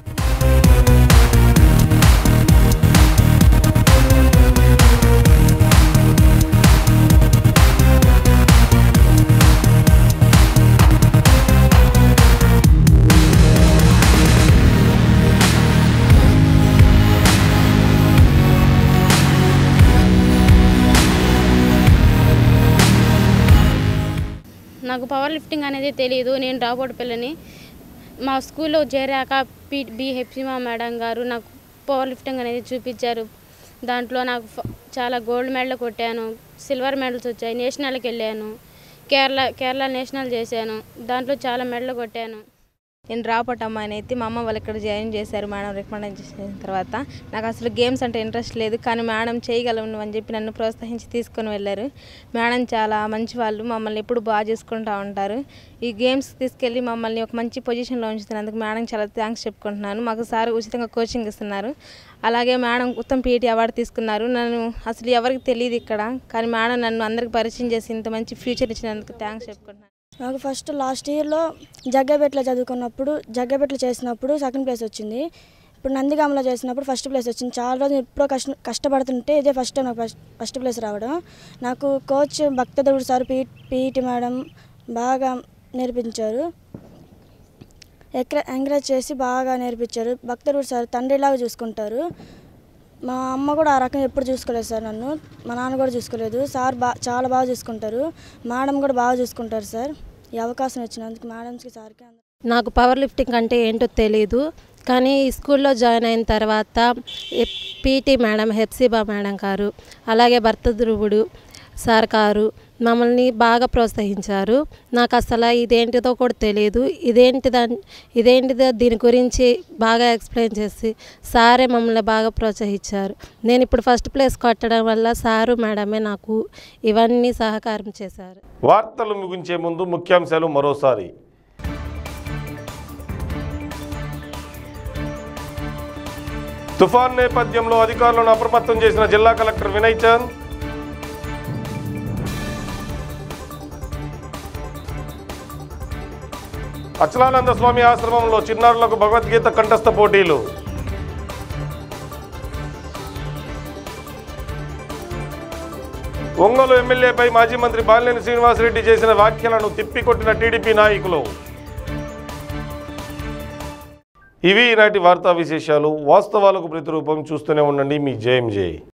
నాకు పవర్ లిఫ్టింగ్ అనేది తెలియదు నేను డ్రాప్అవుట్ పిల్లని మా స్కూల్లో చేరాక పి బి హెప్సిమా మేడం గారు నాకు పవర్ లిఫ్టింగ్ అనేది చూపించారు దాంట్లో నాకు ఫ- చాలా గోల్డ్ మెడల్ కొట్టాను సిల్వర్ మెడల్స్ వచ్చాయి నేషనల్కి వెళ్ళాను కేరళ కేరళ నేషనల్ చేశాను దాంట్లో చాలా మెడల్ కొట్టాను నేను డ్రాప్అవుట్ అమ్మాయిని అయితే మా అమ్మ వాళ్ళు ఇక్కడ జాయిన్ చేశారు మేడం రికమెండ్ చేసిన తర్వాత నాకు అసలు గేమ్స్ అంటే ఇంట్రెస్ట్ లేదు కానీ మేడం చేయగలను అని చెప్పి నన్ను ప్రోత్సహించి తీసుకొని వెళ్ళారు మేడం చాలా మంచి వాళ్ళు మమ్మల్ని ఎప్పుడు బాగా చూసుకుంటూ ఉంటారు ఈ గేమ్స్ తీసుకెళ్ళి మమ్మల్ని ఒక మంచి పొజిషన్లో ఉంచుతున్నందుకు మేడం చాలా థ్యాంక్స్ చెప్పుకుంటున్నాను మాకు సార్ ఉచితంగా కోచింగ్ ఇస్తున్నారు అలాగే మేడం ఉత్తమ్ పీటీ అవార్డు తీసుకున్నారు నన్ను అసలు ఎవరికి తెలియదు ఇక్కడ కానీ మేడం నన్ను అందరికి పరిచయం చేసి ఇంత మంచి ఫ్యూచర్ ఇచ్చినందుకు థ్యాంక్స్ చెప్పుకుంటున్నాను నాకు ఫస్ట్ లాస్ట్ ఇయర్లో జగ్గపేటలో చదువుకున్నప్పుడు జగ్గపేటలో చేసినప్పుడు సెకండ్ ప్లేస్ వచ్చింది ఇప్పుడు నందిగామలో చేసినప్పుడు ఫస్ట్ ప్లేస్ వచ్చింది చాలా రోజులు ఎప్పుడో కష్ట కష్టపడుతుంటే ఇదే ఫస్ట్ నాకు ఫస్ట్ ఫస్ట్ ప్లేస్ రావడం నాకు coach Bhaktadevudu sir P PET madam బాగా నేర్పించారు ఎక్ర ఎంకరేజ్ చేసి బాగా నేర్పించారు భక్తదేవుడు సార్ తండ్రిలాగా చూసుకుంటారు మా అమ్మ కూడా ఆ రకంగా ఎప్పుడు చూసుకోలేదు సార్ నన్ను మా నాన్న కూడా చూసుకోలేదు సార్ బా చాలా బాగా చూసుకుంటారు మేడం కూడా బాగా చూసుకుంటారు సార్ ఈ అవకాశం ఇచ్చినందుకు మేడంస్కి సార్కి నాకు పవర్ లిఫ్టింగ్ అంటే ఏంటో తెలియదు కానీ ఈ స్కూల్లో జాయిన్ అయిన తర్వాత పీటీ మేడం హెప్సిబా మేడం గారు అలాగే భర్త ధ్రువుడు సార్ గారు మమ్మల్ని బాగా ప్రోత్సహించారు నాకు అసలు ఇదేంటిదో కూడా తెలియదు ఇదేంటిదా ఇదేంటిదో దీని గురించి బాగా ఎక్స్ప్లెయిన్ చేసి సారే మమ్మల్ని బాగా ప్రోత్సహించారు నేను ఇప్పుడు ఫస్ట్ ప్లేస్ కొట్టడం వల్ల సారు మేడమే నాకు ఇవన్నీ సహకారం చేశారు వార్తలు ముగించే ముందు ముఖ్యాంశాలు మరోసారి తుఫాన్ నేపథ్యంలో అధికారులను అప్రమత్తం చేసిన జిల్లా కలెక్టర్ వినయ్ చంద్ అచలానంద స్వామి ఆశ్రమంలో చిన్నారులకు భగవద్గీత కంఠస్థ పోటీలు ఒంగోలు ఎమ్మెల్యేపై మాజీ మంత్రి బాలినేని శ్రీనివాసరెడ్డి చేసిన వ్యాఖ్యలను తిప్పికొట్టిన టీడీపీ నాయకులు ఇవి ఈనాటి వార్తా విశేషాలు వాస్తవాలకు ప్రతిరూపం చూస్తూనే ఉండండి మీ జేఎంజే